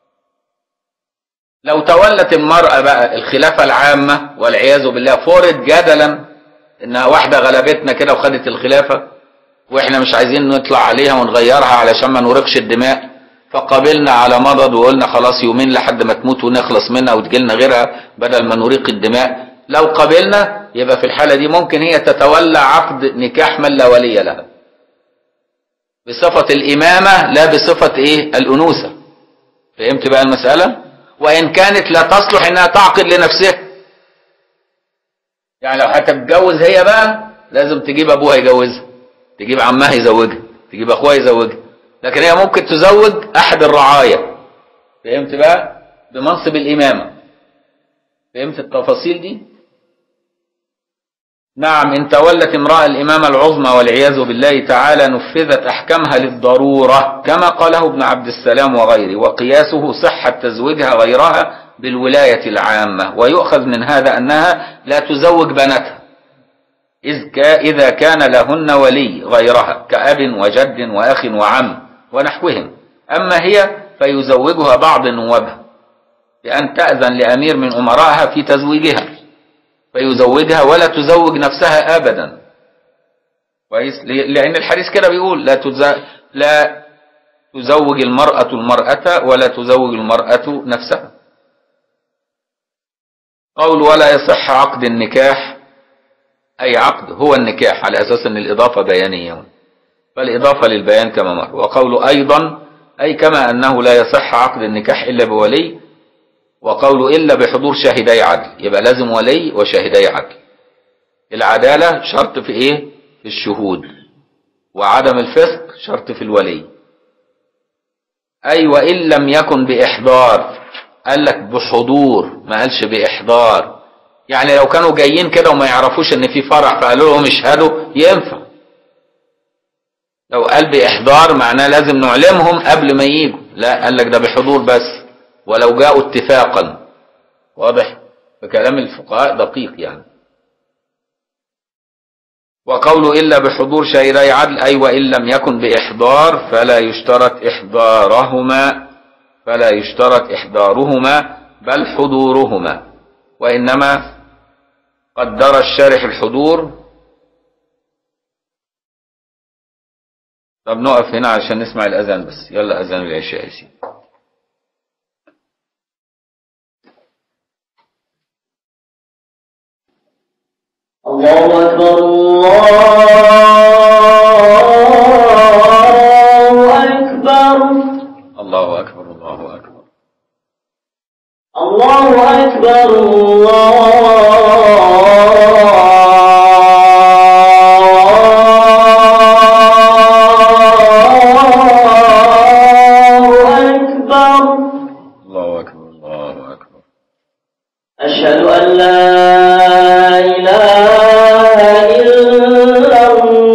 S1: لو تولت المرأة بقى الخلافة العامة والعياذ بالله فرض جدلا انها واحدة غلبتنا كده وخدت الخلافة واحنا مش عايزين نطلع عليها ونغيرها علشان ما نورقش الدماء فقابلنا على مضض وقلنا خلاص يومين لحد ما تموت ونخلص منها وتجيلنا غيرها بدل ما نريق الدماء لو قابلنا يبقى في الحالة دي ممكن هي تتولى عقد نكاح من لا ولي لها بصفة الإمامة لا بصفة إيه الأنوثة فهمت بقى المسألة وإن كانت لا تصلح إنها تعقد لنفسها يعني لو هتتجوز هي بقى لازم تجيب أبوها يجوزها تجيب عمها يزوجها تجيب أخوها يزوجها لكن هي ممكن تزوج أحد الرعايا فهمت بقى بمنصب الإمامة فهمت التفاصيل دي نعم إن تولت امرأة الإمامة العظمى والعياذ بالله تعالى نفذت أحكامها للضرورة كما قاله ابن عبد السلام وغيره وقياسه صحة تزويجها غيرها بالولاية العامة ويؤخذ من هذا أنها لا تزوج بناتها إذ كا إذا كان لهن ولي غيرها كأب وجد وأخ وعم ونحوهم أما هي فيزوجها بعض نوابها بأن تأذن لأمير من أمرائها في تزويجها فيزوجها ولا تزوج نفسها أبدا كويس لأن الحديث كده بيقول لا تز... لا تزوج المرأة المرأة ولا تزوج المرأة نفسها قول ولا يصح عقد النكاح أي عقد هو النكاح على أساس أن الإضافة بيانية فالإضافة للبيان كما مر وقول أيضا أي كما أنه لا يصح عقد النكاح إلا بولي وقول إلا بحضور شاهدي عدل يبقى لازم ولي وشاهدي عدل العدالة شرط في إيه في الشهود وعدم الفسق شرط في الولي أي وإن لم يكن بإحضار قال لك بحضور ما قالش بإحضار يعني لو كانوا جايين كده وما يعرفوش ان في فرح فقالوا لهم اشهدوا ينفع لو قال بإحضار معناه لازم نعلمهم قبل ما يجوا لا قال لك ده بحضور بس ولو جاءوا اتفاقا واضح فكلام الفقهاء دقيق يعني وقوله إلا بحضور شهيدي عدل أي وإن لم يكن بإحضار فلا يشترط إحضارهما فلا يشترط إحضارهما بل حضورهما وإنما قدر الشارح الحضور طب نقف هنا عشان نسمع الأذان بس يلا أذان العشاء يا سيدي
S2: الله أكبر الله أكبر
S1: الله أكبر الله أكبر
S2: الله أكبر الله أكبر
S1: الله أكبر الله أكبر
S2: أشهد أن لا إله إلا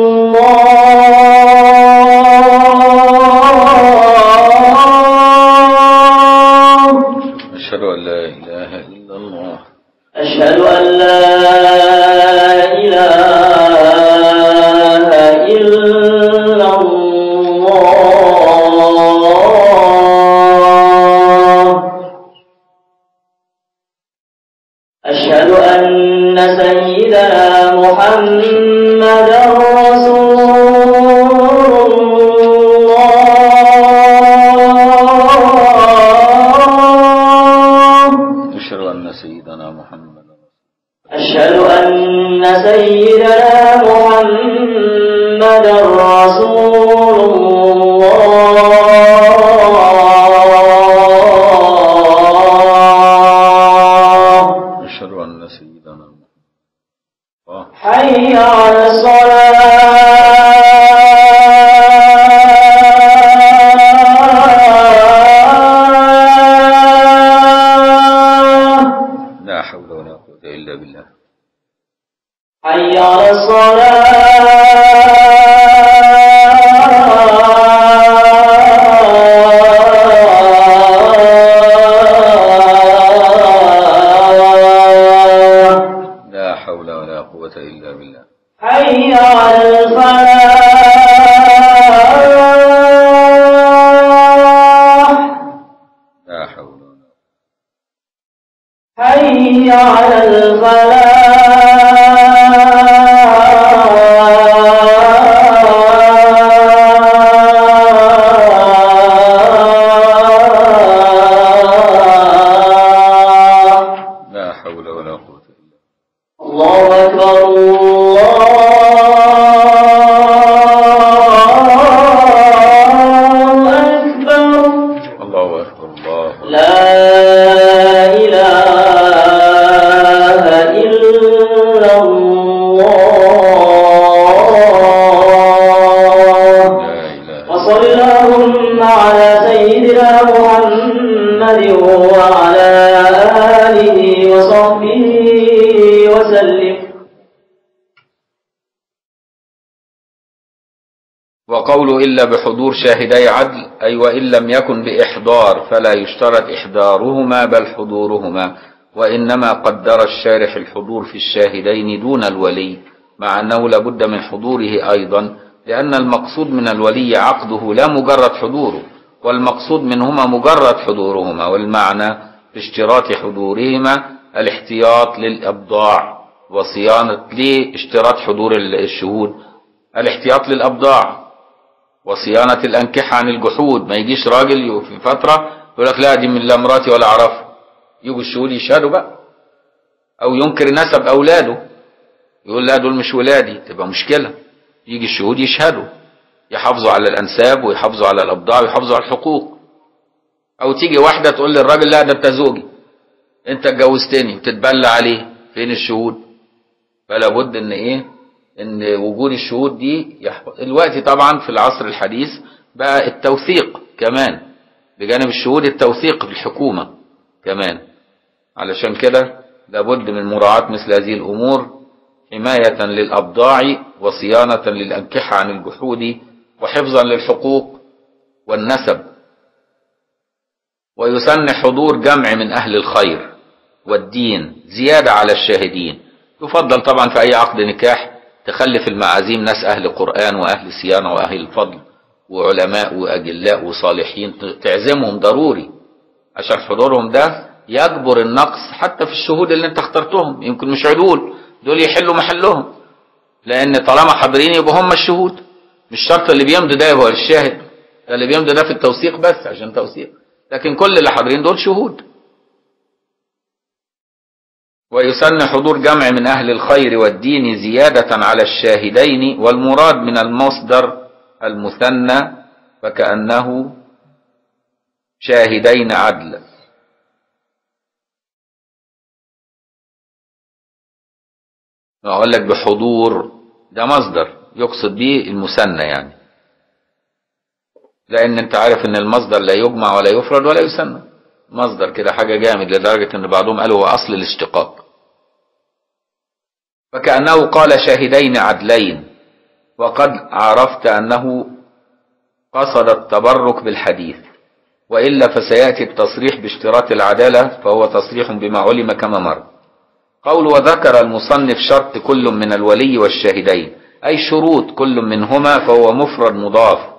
S2: الله
S1: أشهد أن لا إله إلا الله
S2: أشهد أن لا إله إلا الله أشهد أن سيدنا محمدا رسول الله
S1: أشهد أن سيدنا محمد
S2: أشهد أن سيدنا محمدا رسول الله
S1: أشهد أن سيدنا محمد الله
S2: حي على الصلاة
S1: لا حول ولا قوة إلا بالله
S2: حي على الصلاة
S1: لا حول ولا قوة إلا بالله
S2: حي على الفلاح
S1: لا حول ولا
S2: حي على الفلاح
S1: لا حول ولا قوة إلا
S2: الله أكبر الله أكبر
S1: الله أكبر الله أكبر
S2: لا إله إلا الله
S1: لا إله
S2: وصل اللهم على سيدنا محمد وعلى آله وصحبه وسلم
S1: وقول إلا بحضور شاهدي عدل أي وإن لم يكن بإحضار فلا يشترط إحضارهما بل حضورهما وإنما قدر الشارح الحضور في الشاهدين دون الولي مع أنه لابد من حضوره أيضا لأن المقصود من الولي عقده لا مجرد حضوره والمقصود منهما مجرد حضورهما والمعنى في اشتراط حضورهما الاحتياط للأبضاع وصيانة ليه اشتراط حضور الشهود الاحتياط للأبضاع وصيانة الأنكحة عن الجحود ما يجيش راجل في فترة يقول لك لا دي من لا مراتي ولا أعرفها يجوا الشهود يشهدوا بقى أو ينكر نسب أولاده يقول لا دول مش ولادي تبقى مشكلة يجي الشهود يشهدوا يحافظوا على الأنساب ويحافظوا على الأبضاع ويحافظوا على الحقوق أو تيجي واحدة تقول للراجل لا ده أنت زوجي أنت اتجوزتني وتتبلى عليه فين الشهود فلا بد ان ايه ان وجود الشهود دي يحفظ الوقت طبعا في العصر الحديث بقى التوثيق كمان بجانب الشهود التوثيق في الحكومة كمان علشان كده لابد من مراعاة مثل هذه الأمور حماية للأبضاع وصيانة للأنكحة عن الجحود وحفظا للحقوق والنسب ويسن حضور جمع من أهل الخير والدين زيادة على الشاهدين يفضل طبعا في أي عقد نكاح تخلي في المعازيم ناس أهل قرآن وأهل صيانة وأهل الفضل وعلماء وأجلاء وصالحين تعزمهم ضروري عشان حضورهم ده يجبر النقص حتى في الشهود اللي انت اخترتهم يمكن مش عدول دول يحلوا محلهم لان طالما حاضرين يبقى هم الشهود مش شرط اللي بيمضي ده يبقى الشاهد ده اللي بيمضي ده في التوثيق بس عشان توثيق لكن كل اللي حاضرين دول شهود ويسن حضور جمع من أهل الخير والدين زيادة على الشاهدين والمراد من المصدر المثنى فكأنه شاهدين عدل أقول لك بحضور ده مصدر يقصد به المثنى يعني لأن أنت عارف إن المصدر لا يجمع ولا يفرد ولا يثنى مصدر كده حاجة جامد لدرجة إن بعضهم قالوا هو أصل الاشتقاق فكأنه قال شاهدين عدلين وقد عرفت أنه قصد التبرك بالحديث وإلا فسيأتي التصريح باشتراط العدالة فهو تصريح بما علم كما مر قول وذكر المصنف شرط كل من الولي والشاهدين أي شروط كل منهما فهو مفرد مضاف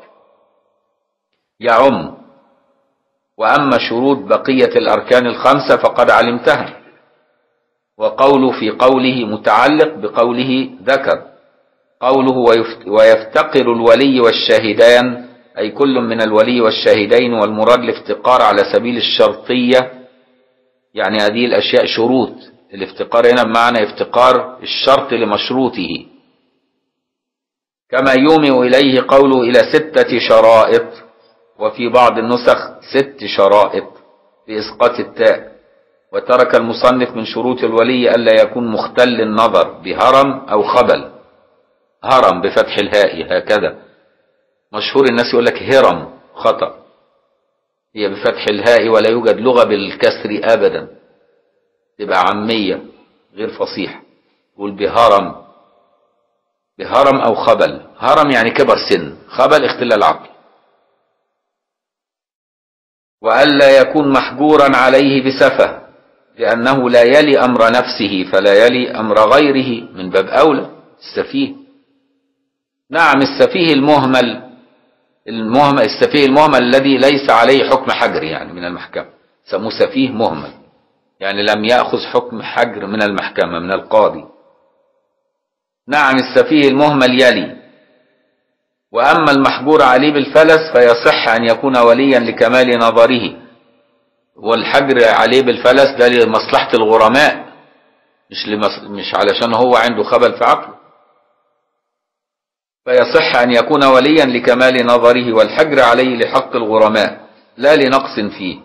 S1: يعم وأما شروط بقية الأركان الخمسة فقد علمتها وقوله في قوله متعلق بقوله ذكر قوله ويفتقر الولي والشاهدان أي كل من الولي والشاهدين والمراد الافتقار على سبيل الشرطية يعني هذه الأشياء شروط الافتقار هنا بمعنى افتقار الشرط لمشروطه كما يومئ إليه قوله إلى ستة شرائط وفي بعض النسخ ست شرائط بإسقاط التاء وترك المصنف من شروط الولي ألا يكون مختل النظر بهرم أو خبل هرم بفتح الهاء هكذا مشهور الناس يقول لك هرم خطأ هي بفتح الهاء ولا يوجد لغة بالكسر أبدا تبقى عامية غير فصيح يقول بهرم بهرم أو خبل هرم يعني كبر سن خبل اختلال عقل وألا يكون محجورا عليه بسفه لأنه لا يلي أمر نفسه فلا يلي أمر غيره من باب أولى السفيه نعم السفيه المهمل المهمل السفيه المهمل الذي ليس عليه حكم حجر يعني من المحكمة سموه سفيه مهمل يعني لم يأخذ حكم حجر من المحكمة من القاضي نعم السفيه المهمل يلي وأما المحجور عليه بالفلس فيصح أن يكون وليا لكمال نظره والحجر عليه بالفلس ده لمصلحة الغرماء مش لمص... مش علشان هو عنده خبل في عقله فيصح أن يكون وليا لكمال نظره والحجر عليه لحق الغرماء لا لنقص فيه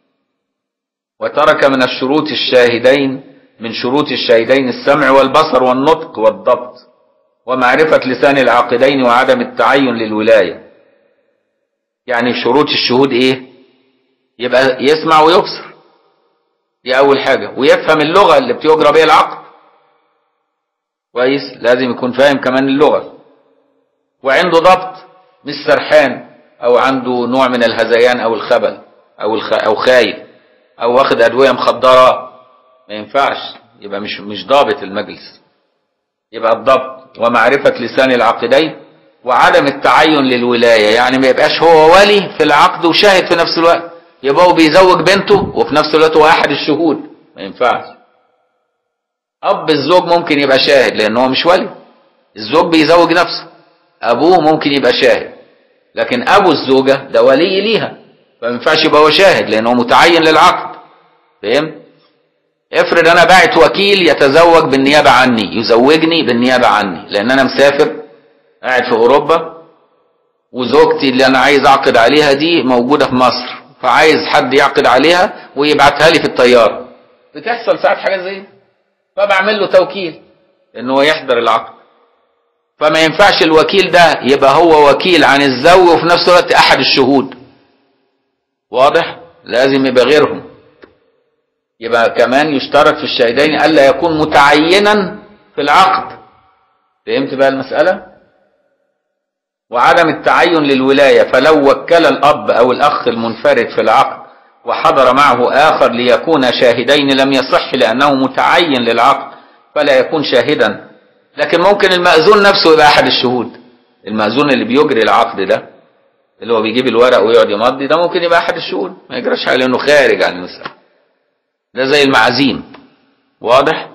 S1: وترك من الشروط الشاهدين من شروط الشاهدين السمع والبصر والنطق والضبط ومعرفة لسان العاقدين وعدم التعين للولاية يعني شروط الشهود ايه يبقى يسمع ويبصر دي اول حاجة ويفهم اللغة اللي بتجرى بيها العقد كويس لازم يكون فاهم كمان اللغة وعنده ضبط مش سرحان او عنده نوع من الهذيان او الخبل او الخ... او خايف او واخد ادويه مخدره ما ينفعش يبقى مش مش ضابط المجلس يبقى الضبط ومعرفه لسان العاقدين وعدم التعين للولايه يعني ما يبقاش هو ولي في العقد وشاهد في نفس الوقت يبقى هو بيزوج بنته وفي نفس الوقت هو احد الشهود ما ينفعش اب الزوج ممكن يبقى شاهد لان هو مش ولي الزوج بيزوج نفسه ابوه ممكن يبقى شاهد لكن ابو الزوجه ده ولي ليها فما ينفعش يبقى هو شاهد لانه متعين للعقد فهم افرض انا باعت وكيل يتزوج بالنيابه عني يزوجني بالنيابه عني لان انا مسافر قاعد في اوروبا وزوجتي اللي انا عايز اعقد عليها دي موجوده في مصر فعايز حد يعقد عليها ويبعتها لي في الطياره بتحصل ساعات حاجه زي دي فبعمل له توكيل ان هو يحضر العقد فما ينفعش الوكيل ده يبقى هو وكيل عن الزوج وفي نفس الوقت احد الشهود واضح لازم يبقى غيرهم يبقى كمان يشترط في الشهيدين الا يكون متعينا في العقد فهمت بقى المساله وعدم التعين للولايه فلو وكل الاب او الاخ المنفرد في العقد وحضر معه اخر ليكون شاهدين لم يصح لانه متعين للعقد فلا يكون شاهدا لكن ممكن المأذون نفسه يبقى احد الشهود المأذون اللي بيجري العقد ده اللي هو بيجيب الورق ويقعد يمضي ده ممكن يبقى احد الشؤون ما يجراش حاجه لانه خارج عن المساله ده زي المعازيم واضح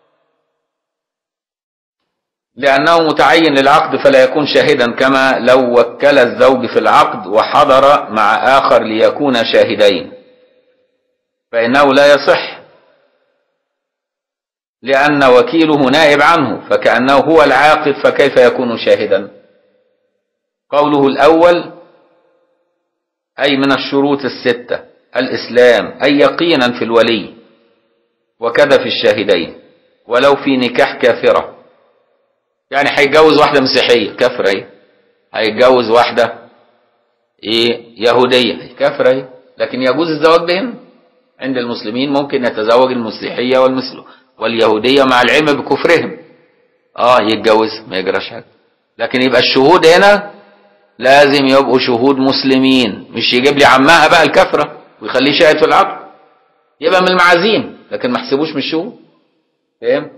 S1: لأنه متعين للعقد فلا يكون شاهدا كما لو وكل الزوج في العقد وحضر مع آخر ليكون شاهدين فإنه لا يصح لأن وكيله نائب عنه فكأنه هو العاقد فكيف يكون شاهدا قوله الأول أي من الشروط الستة الإسلام أي يقينا في الولي وكذا في الشاهدين ولو في نكاح كافرة يعني هيتجوز واحدة مسيحية كافرة ايه هيتجوز واحدة ايه يهودية كافرة ايه لكن يجوز الزواج بهن عند المسلمين ممكن يتزوج المسيحية والمسلم واليهودية مع العلم بكفرهم اه يتجوز ما يجراش حاجة لكن يبقى الشهود هنا لازم يبقوا شهود مسلمين مش يجيب لي عمها بقى الكفرة ويخليه شاهد في العقد يبقى من المعازيم لكن ما حسبوش من الشهود فاهم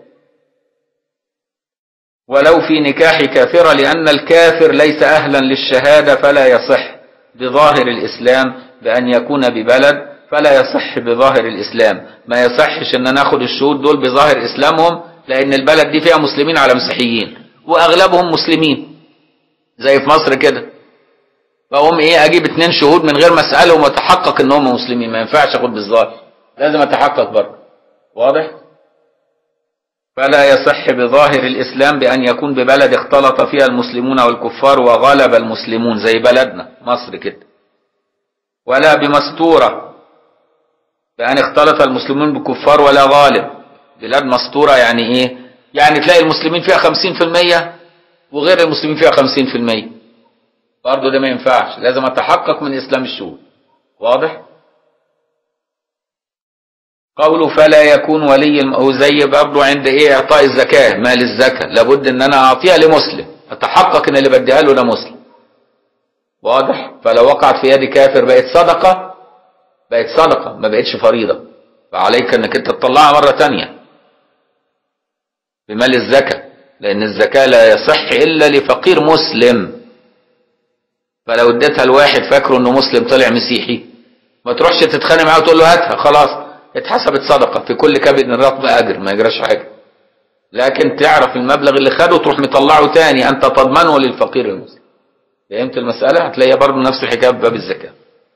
S1: ولو في نكاح كافرة لأن الكافر ليس أهلا للشهادة فلا يصح بظاهر الإسلام بأن يكون ببلد فلا يصح بظاهر الإسلام ما يصحش أن ناخد الشهود دول بظاهر إسلامهم لأن البلد دي فيها مسلمين على مسيحيين وأغلبهم مسلمين زي في مصر كده فأقوم إيه أجيب اتنين شهود من غير ما أسألهم وأتحقق إن هم مسلمين ما ينفعش أخد بالظاهر لازم أتحقق برضه واضح؟ فلا يصح بظاهر الإسلام بأن يكون ببلد اختلط فيها المسلمون والكفار وغلب المسلمون زي بلدنا مصر كده ولا بمستورة بأن اختلط المسلمون بكفار ولا غالب بلاد مستورة يعني ايه يعني تلاقي المسلمين فيها خمسين في المية وغير المسلمين فيها خمسين في المية برضه ده ما ينفعش لازم أتحقق من إسلام الشهود واضح؟ قوله فلا يكون ولي الم... أو زي برضه عند ايه اعطاء الزكاه مال الزكاه لابد ان انا اعطيها لمسلم اتحقق ان اللي بديها له ده مسلم واضح فلو وقعت في يد كافر بقت صدقه بقت صدقه ما بقتش فريضه فعليك انك انت تطلعها مره تانية بمال الزكاه لان الزكاه لا يصح الا لفقير مسلم فلو اديتها لواحد فاكره انه مسلم طلع مسيحي ما تروحش تتخانق معاه وتقول له هاتها خلاص اتحسبت صدقة في كل كبد رطب أجر ما يجراش حاجة لكن تعرف المبلغ اللي خده تروح مطلعه تاني أنت تضمنه للفقير المسلم فهمت المسألة هتلاقيها برضه نفس الحكاية بباب الزكاة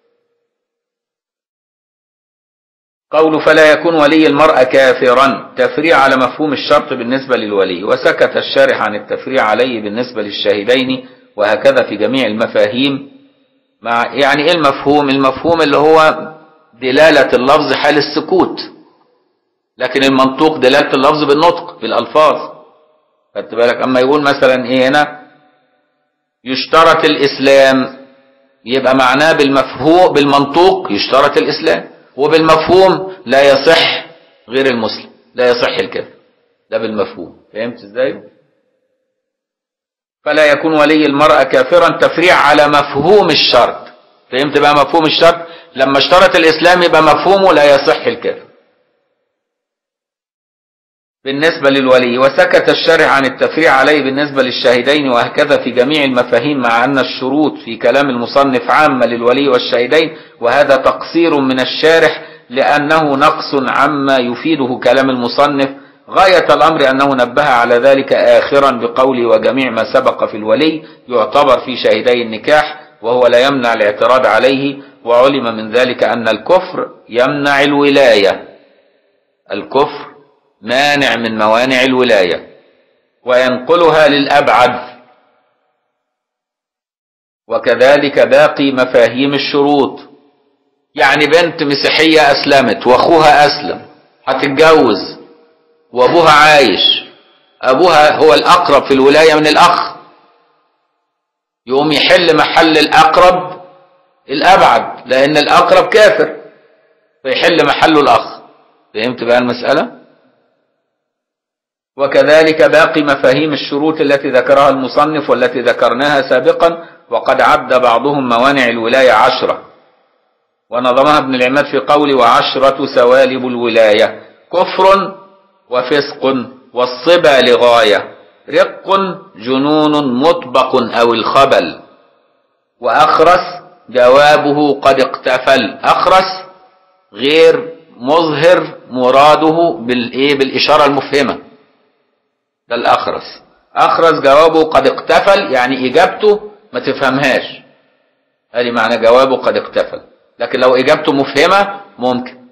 S1: قول فلا يكون ولي المرأة كافرا تفريع على مفهوم الشرط بالنسبة للولي وسكت الشارح عن التفريع عليه بالنسبة للشاهدين وهكذا في جميع المفاهيم مع يعني ايه المفهوم المفهوم اللي هو دلالة اللفظ حال السكوت لكن المنطوق دلالة اللفظ بالنطق بالألفاظ خدت بالك أما يقول مثلا إيه هنا يشترط الإسلام يبقى معناه بالمفهوم بالمنطوق يشترط الإسلام وبالمفهوم لا يصح غير المسلم لا يصح الكافر ده بالمفهوم فهمت ازاي فلا يكون ولي المرأة كافرا تفريع على مفهوم الشرط فهمت بقى مفهوم الشرط لما اشترط الإسلام يبقى مفهومه لا يصح الكافر بالنسبة للولي وسكت الشارع عن التفريع عليه بالنسبة للشاهدين وهكذا في جميع المفاهيم مع أن الشروط في كلام المصنف عامة للولي والشاهدين وهذا تقصير من الشارح لأنه نقص عما يفيده كلام المصنف غاية الأمر أنه نبه على ذلك آخرا بقول وجميع ما سبق في الولي يعتبر في شاهدي النكاح وهو لا يمنع الاعتراض عليه وعلم من ذلك أن الكفر يمنع الولاية الكفر مانع من موانع الولاية وينقلها للأبعد وكذلك باقي مفاهيم الشروط يعني بنت مسيحية أسلمت وأخوها أسلم هتتجوز وأبوها عايش أبوها هو الأقرب في الولاية من الأخ يقوم يحل محل الأقرب الأبعد لأن الأقرب كافر فيحل محله الأخ فهمت بقى المسألة وكذلك باقي مفاهيم الشروط التي ذكرها المصنف والتي ذكرناها سابقا وقد عد بعضهم موانع الولاية عشرة ونظمها ابن العماد في قول وعشرة سوالب الولاية كفر وفسق والصبا لغاية رق جنون مطبق أو الخبل وأخرس جوابه قد اقتفل أخرس غير مظهر مراده بالإيه بالإشارة المفهمة ده الأخرس أخرس جوابه قد اقتفل يعني إجابته ما تفهمهاش هذه معنى جوابه قد اقتفل لكن لو إجابته مفهمة ممكن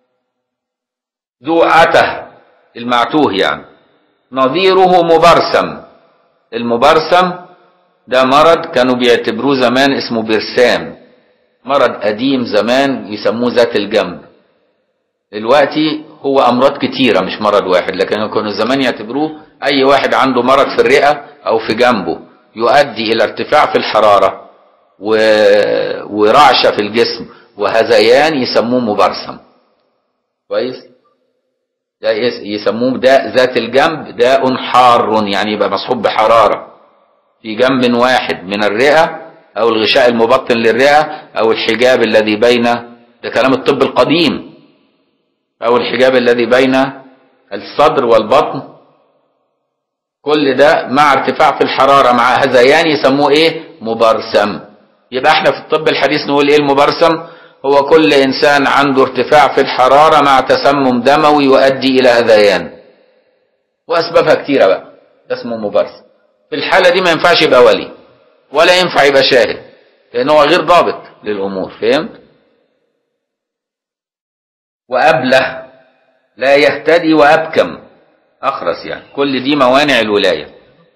S1: ذو أته المعتوه يعني نظيره مبرسم المبرسم ده مرض كانوا بيعتبروه زمان اسمه برسام مرض قديم زمان يسموه ذات الجنب دلوقتي هو امراض كتيره مش مرض واحد لكن كانوا زمان يعتبروه اي واحد عنده مرض في الرئه او في جنبه يؤدي الى ارتفاع في الحراره و... ورعشه في الجسم وهذيان يسموه مبرسم كويس ده يس- يسموه داء ذات الجنب داء حار يعني يبقى مصحوب بحراره في جنب واحد من الرئه او الغشاء المبطن للرئه او الحجاب الذي بين ده كلام الطب القديم أو الحجاب الذي بين الصدر والبطن كل ده مع ارتفاع في الحرارة مع هذيان يسموه إيه؟ مبرسم يبقى احنا في الطب الحديث نقول إيه المبرسم؟ هو كل إنسان عنده ارتفاع في الحرارة مع تسمم دموي يؤدي إلى هذيان وأسبابها كتيرة بقى ده اسمه مبرسم في الحالة دي ما ينفعش يبقى ولي ولا ينفع يبقى شاهد لأنه هو غير ضابط للأمور فهمت؟ وأبله لا يهتدي وأبكم أخرس يعني كل دي موانع الولاية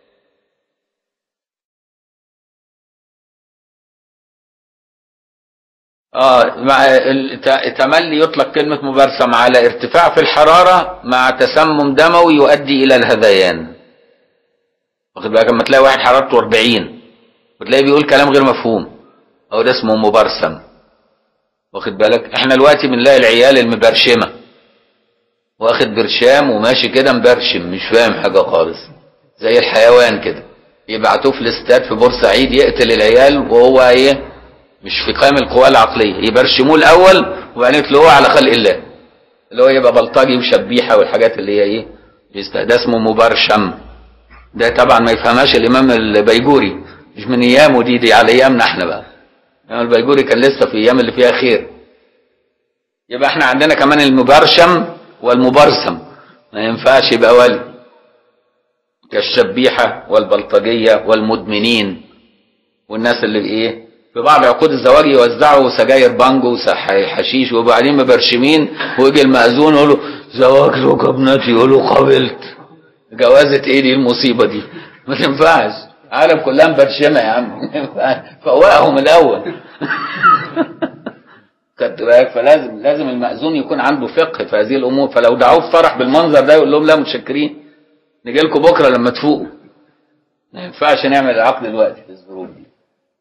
S1: آه مع الت- تملي يطلق كلمة مبرسم على ارتفاع في الحرارة مع تسمم دموي يؤدي إلى الهذيان واخد بالك لما تلاقي واحد حرارته 40 وتلاقيه بيقول كلام غير مفهوم أو ده اسمه مبرسم واخد بالك احنا دلوقتي بنلاقي العيال المبرشمه واخد برشام وماشي كده مبرشم مش فاهم حاجه خالص زي الحيوان كده يبعتوه في الاستاد في بورسعيد يقتل العيال وهو ايه مش في قائم القوى العقليه يبرشموه الاول وبعدين يتلقوه على خلق الله اللي هو يبقى بلطجي وشبيحه والحاجات اللي هي ايه بيست- ده اسمه مبرشم ده طبعا ما يفهمهاش الامام البيجوري مش من ايامه دي دي على ايامنا احنا بقى يعني البيجوري كان لسه في ايام اللي فيها خير يبقى احنا عندنا كمان المبرشم والمبرسم ما ينفعش يبقى ولي كالشبيحة والبلطجية والمدمنين والناس اللي ايه في بعض عقود الزواج يوزعوا سجاير بانجو وحشيش وبعدين مبرشمين ويجي المأذون يقول له زواج زوج ابنتي يقول له قبلت جوازة ايه دي المصيبة دي ما تنفعش عالم كلها مبرشمة يا عم ما ينفعش. فوقهم الأول خدت بالك فلازم لازم المأذون يكون عنده فقه في هذه الأمور فلو دعوه في فرح بالمنظر ده يقول لهم لا متشكرين نجي لكم بكرة لما تفوقوا ما ينفعش نعمل العقد دلوقتي في الظروف دي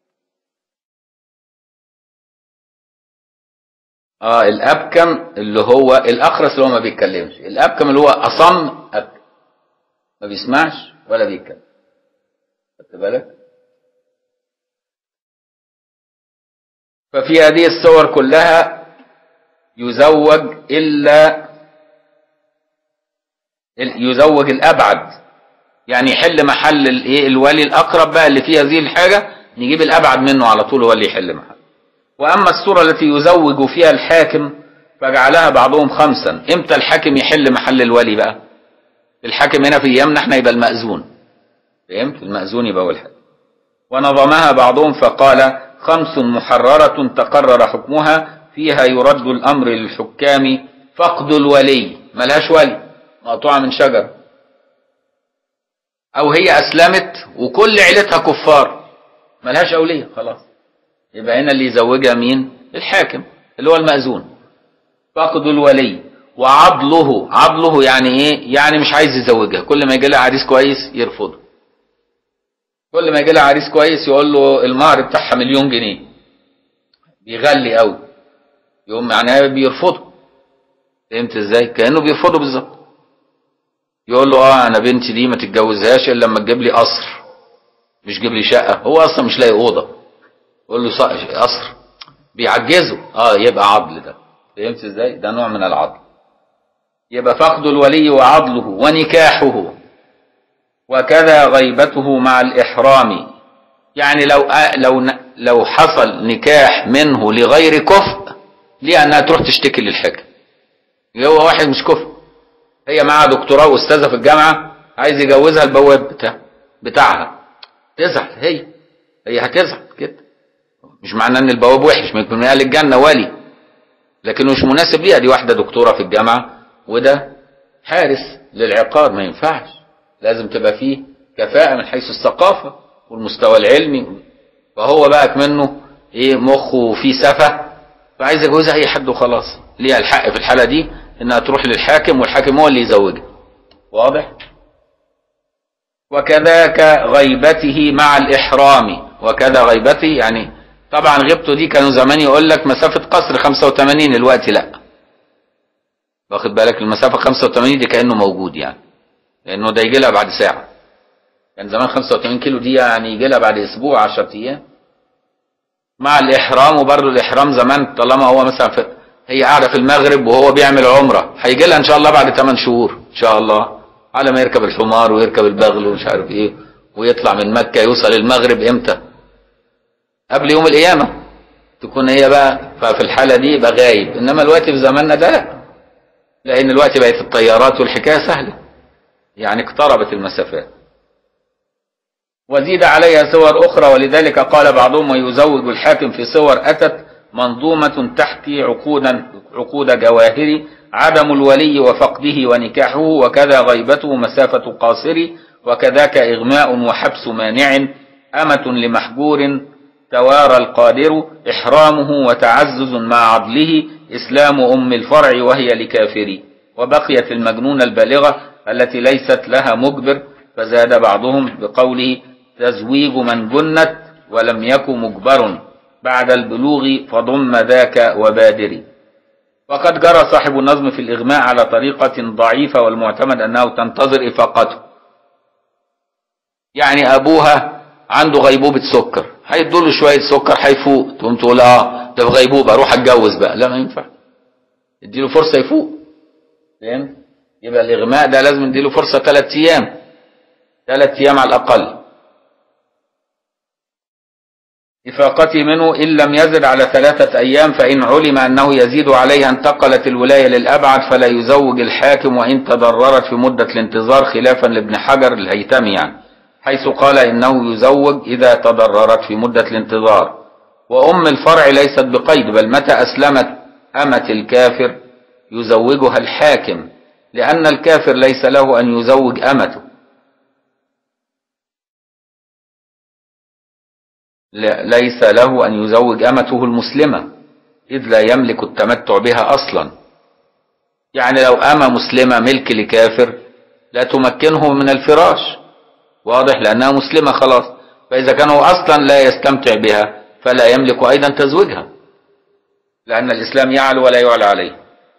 S1: اه الابكم اللي هو الاخرس اللي هو ما بيتكلمش الابكم اللي هو اصم ابكم ما بيسمعش ولا بيتكلم خدت بالك ففي هذه الصور كلها يزوج الا يزوج الابعد يعني يحل محل الايه الولي الاقرب بقى اللي فيه هذه الحاجه نجيب الابعد منه على طول هو اللي يحل محل واما الصوره التي يزوج فيها الحاكم فجعلها بعضهم خمسا امتى الحاكم يحل محل الولي بقى الحاكم هنا في ايامنا احنا يبقى المأذون فهمت المأذون يبقى هو الحاكم ونظمها بعضهم فقال خمس محررة تقرر حكمها فيها يرد الأمر للحكام فقد الولي ملهاش ولي مقطوعة من شجر أو هي أسلمت وكل عيلتها كفار ملهاش أولية خلاص يبقى هنا اللي يزوجها مين الحاكم اللي هو المأذون فقد الولي وعضله عضله يعني ايه يعني مش عايز يزوجها كل ما يجي لها عريس كويس يرفضه كل ما يجي لها عريس كويس يقول له المهر بتاعها مليون جنيه بيغلي قوي يقوم معناها بيرفضه فهمت ازاي كانه بيرفضه بالظبط يقول له اه انا بنتي دي ما تتجوزهاش الا لما تجيب لي قصر مش جيب لي شقه هو اصلا مش لاقي اوضه يقول له ص- قصر بيعجزه اه يبقى عضل ده فهمت ازاي ده نوع من العضل يبقى فقد الولي وعضله ونكاحه وكذا غيبته مع الإحرام يعني لو لو لو حصل نكاح منه لغير كفء ليه انها تروح تشتكي للحاكم هو واحد مش كفء هي معاها دكتوراه واستاذه في الجامعه عايز يجوزها البواب بتاع بتاعها تزعل هي هي هتزعل كده مش معناه ان البواب وحش ممكن من اهل الجنه ولي لكنه مش مناسب ليها دي واحده دكتوره في الجامعه وده حارس للعقار ما ينفعش لازم تبقى فيه كفاءه من حيث الثقافه والمستوى العلمي فهو بقى منه ايه مخه فيه سفه فعايز يجوزها اي حد وخلاص ليها الحق في الحاله دي انها تروح للحاكم والحاكم هو اللي يزوجها واضح وكذاك غيبته مع الاحرام وكذا غيبته يعني طبعا غيبته دي كانوا زمان يقول لك مسافه قصر 85 الوقت لا واخد بالك المسافه 85 دي كانه موجود يعني لانه ده يجي لها بعد ساعه كان زمان 85 كيلو دي يعني يجي لها بعد اسبوع 10 ايام مع الاحرام وبرضه الاحرام زمان طالما هو مثلا في هي قاعده في المغرب وهو بيعمل عمره هيجي لها ان شاء الله بعد 8 شهور ان شاء الله على ما يركب الحمار ويركب البغل ومش عارف ايه ويطلع من مكه يوصل المغرب امتى قبل يوم القيامه تكون هي بقى ففي الحاله دي يبقى غايب انما الوقت في زماننا ده لا لان الوقت بقت الطيارات والحكايه سهله يعني اقتربت المسافات وزيد عليها صور أخرى ولذلك قال بعضهم ويزوج الحاكم في صور أتت منظومة تحكي عقودا عقود جواهر عدم الولي وفقده ونكاحه وكذا غيبته مسافة قاصر وكذاك إغماء وحبس مانع أمة لمحجور توارى القادر إحرامه وتعزز مع عدله إسلام أم الفرع وهي لكافر وبقيت المجنون البالغة التي ليست لها مجبر فزاد بعضهم بقوله تزويج من جنت ولم يك مجبر بعد البلوغ فضم ذاك وبادر وقد جرى صاحب النظم في الإغماء على طريقة ضعيفة والمعتمد أنه تنتظر إفاقته يعني أبوها عنده غيبوبة سكر هيدوا له شوية سكر هيفوق تقوم تقول اه ده في غيبوبة اروح اتجوز بقى لا ما ينفع اديله فرصة يفوق فهمت يبقى الإغماء ده لازم نديله فرصة ثلاث أيام ثلاث أيام على الأقل إفاقته منه إن لم يزد على ثلاثة أيام فإن علم أنه يزيد عليها انتقلت الولاية للأبعد فلا يزوج الحاكم وإن تضررت في مدة الانتظار خلافا لابن حجر الهيتمي يعني حيث قال إنه يزوج إذا تضررت في مدة الانتظار وأم الفرع ليست بقيد بل متى أسلمت أمة الكافر يزوجها الحاكم لأن الكافر ليس له أن يزوج أمته ليس له أن يزوج أمته المسلمة إذ لا يملك التمتع بها أصلا يعني لو أمة مسلمة ملك لكافر لا تمكنه من الفراش واضح لأنها مسلمة خلاص فإذا كان هو أصلا لا يستمتع بها فلا يملك أيضا تزويجها لأن الإسلام يعلو ولا يعلى عليه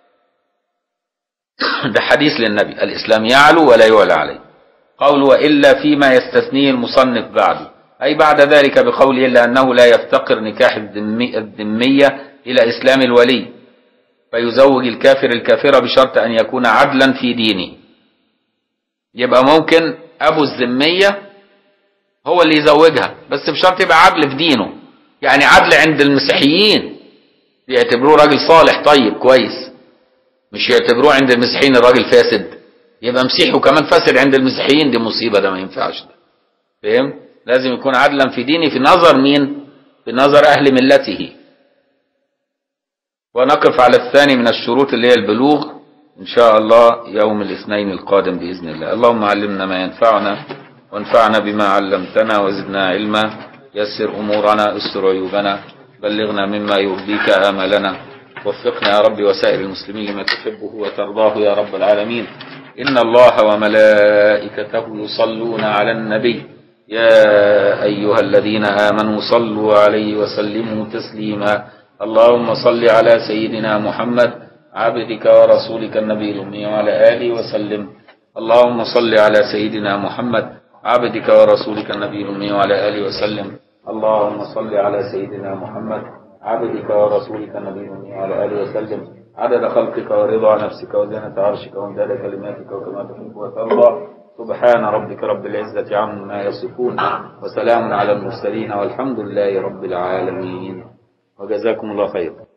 S1: ده حديث للنبي الإسلام يعلو ولا يعلى عليه قول وإلا فيما يستثنيه المصنف بعده أي بعد ذلك بقوله إلا أنه لا يفتقر نكاح الذمي الذمية إلى إسلام الولي فيزوج الكافر الكافرة بشرط أن يكون عدلا في دينه يبقى ممكن أبو الذمية هو اللي يزوجها بس بشرط يبقى عدل في دينه يعني عدل عند المسيحيين يعتبروه راجل صالح طيب كويس مش يعتبروه عند المسيحيين الراجل فاسد يبقى مسيحي وكمان فاسد عند المسيحيين دي مصيبة ده ما ينفعش ده فهمت لازم يكون عدلا في دينه في نظر مين في نظر أهل ملته ونقف على الثاني من الشروط اللي هي البلوغ إن شاء الله يوم الاثنين القادم بإذن الله اللهم علمنا ما ينفعنا وانفعنا بما علمتنا وزدنا علما يسر أمورنا استر عيوبنا بلغنا مما يرضيك آملنا وفقنا يا رب وسائر المسلمين لما تحبه وترضاه يا رب العالمين إن الله وملائكته يصلون على النبي يا أيها الذين آمنوا صلوا عليه وسلموا تسليما اللهم صل على سيدنا محمد عبدك ورسولك النبي الأمي وعلى آله وسلم اللهم صل على سيدنا محمد عبدك ورسولك النبي الأمي وعلى آله وسلم اللهم صل على سيدنا محمد عبدك ورسولك النبي الأمي وعلى آله وسلم عدد خلقك ورضا نفسك وزنة عرشك وامداد كلماتك وكما تحب وترضى سبحان ربك رب العزة عما يصفون وسلام على المرسلين والحمد لله رب العالمين وجزاكم الله خيرا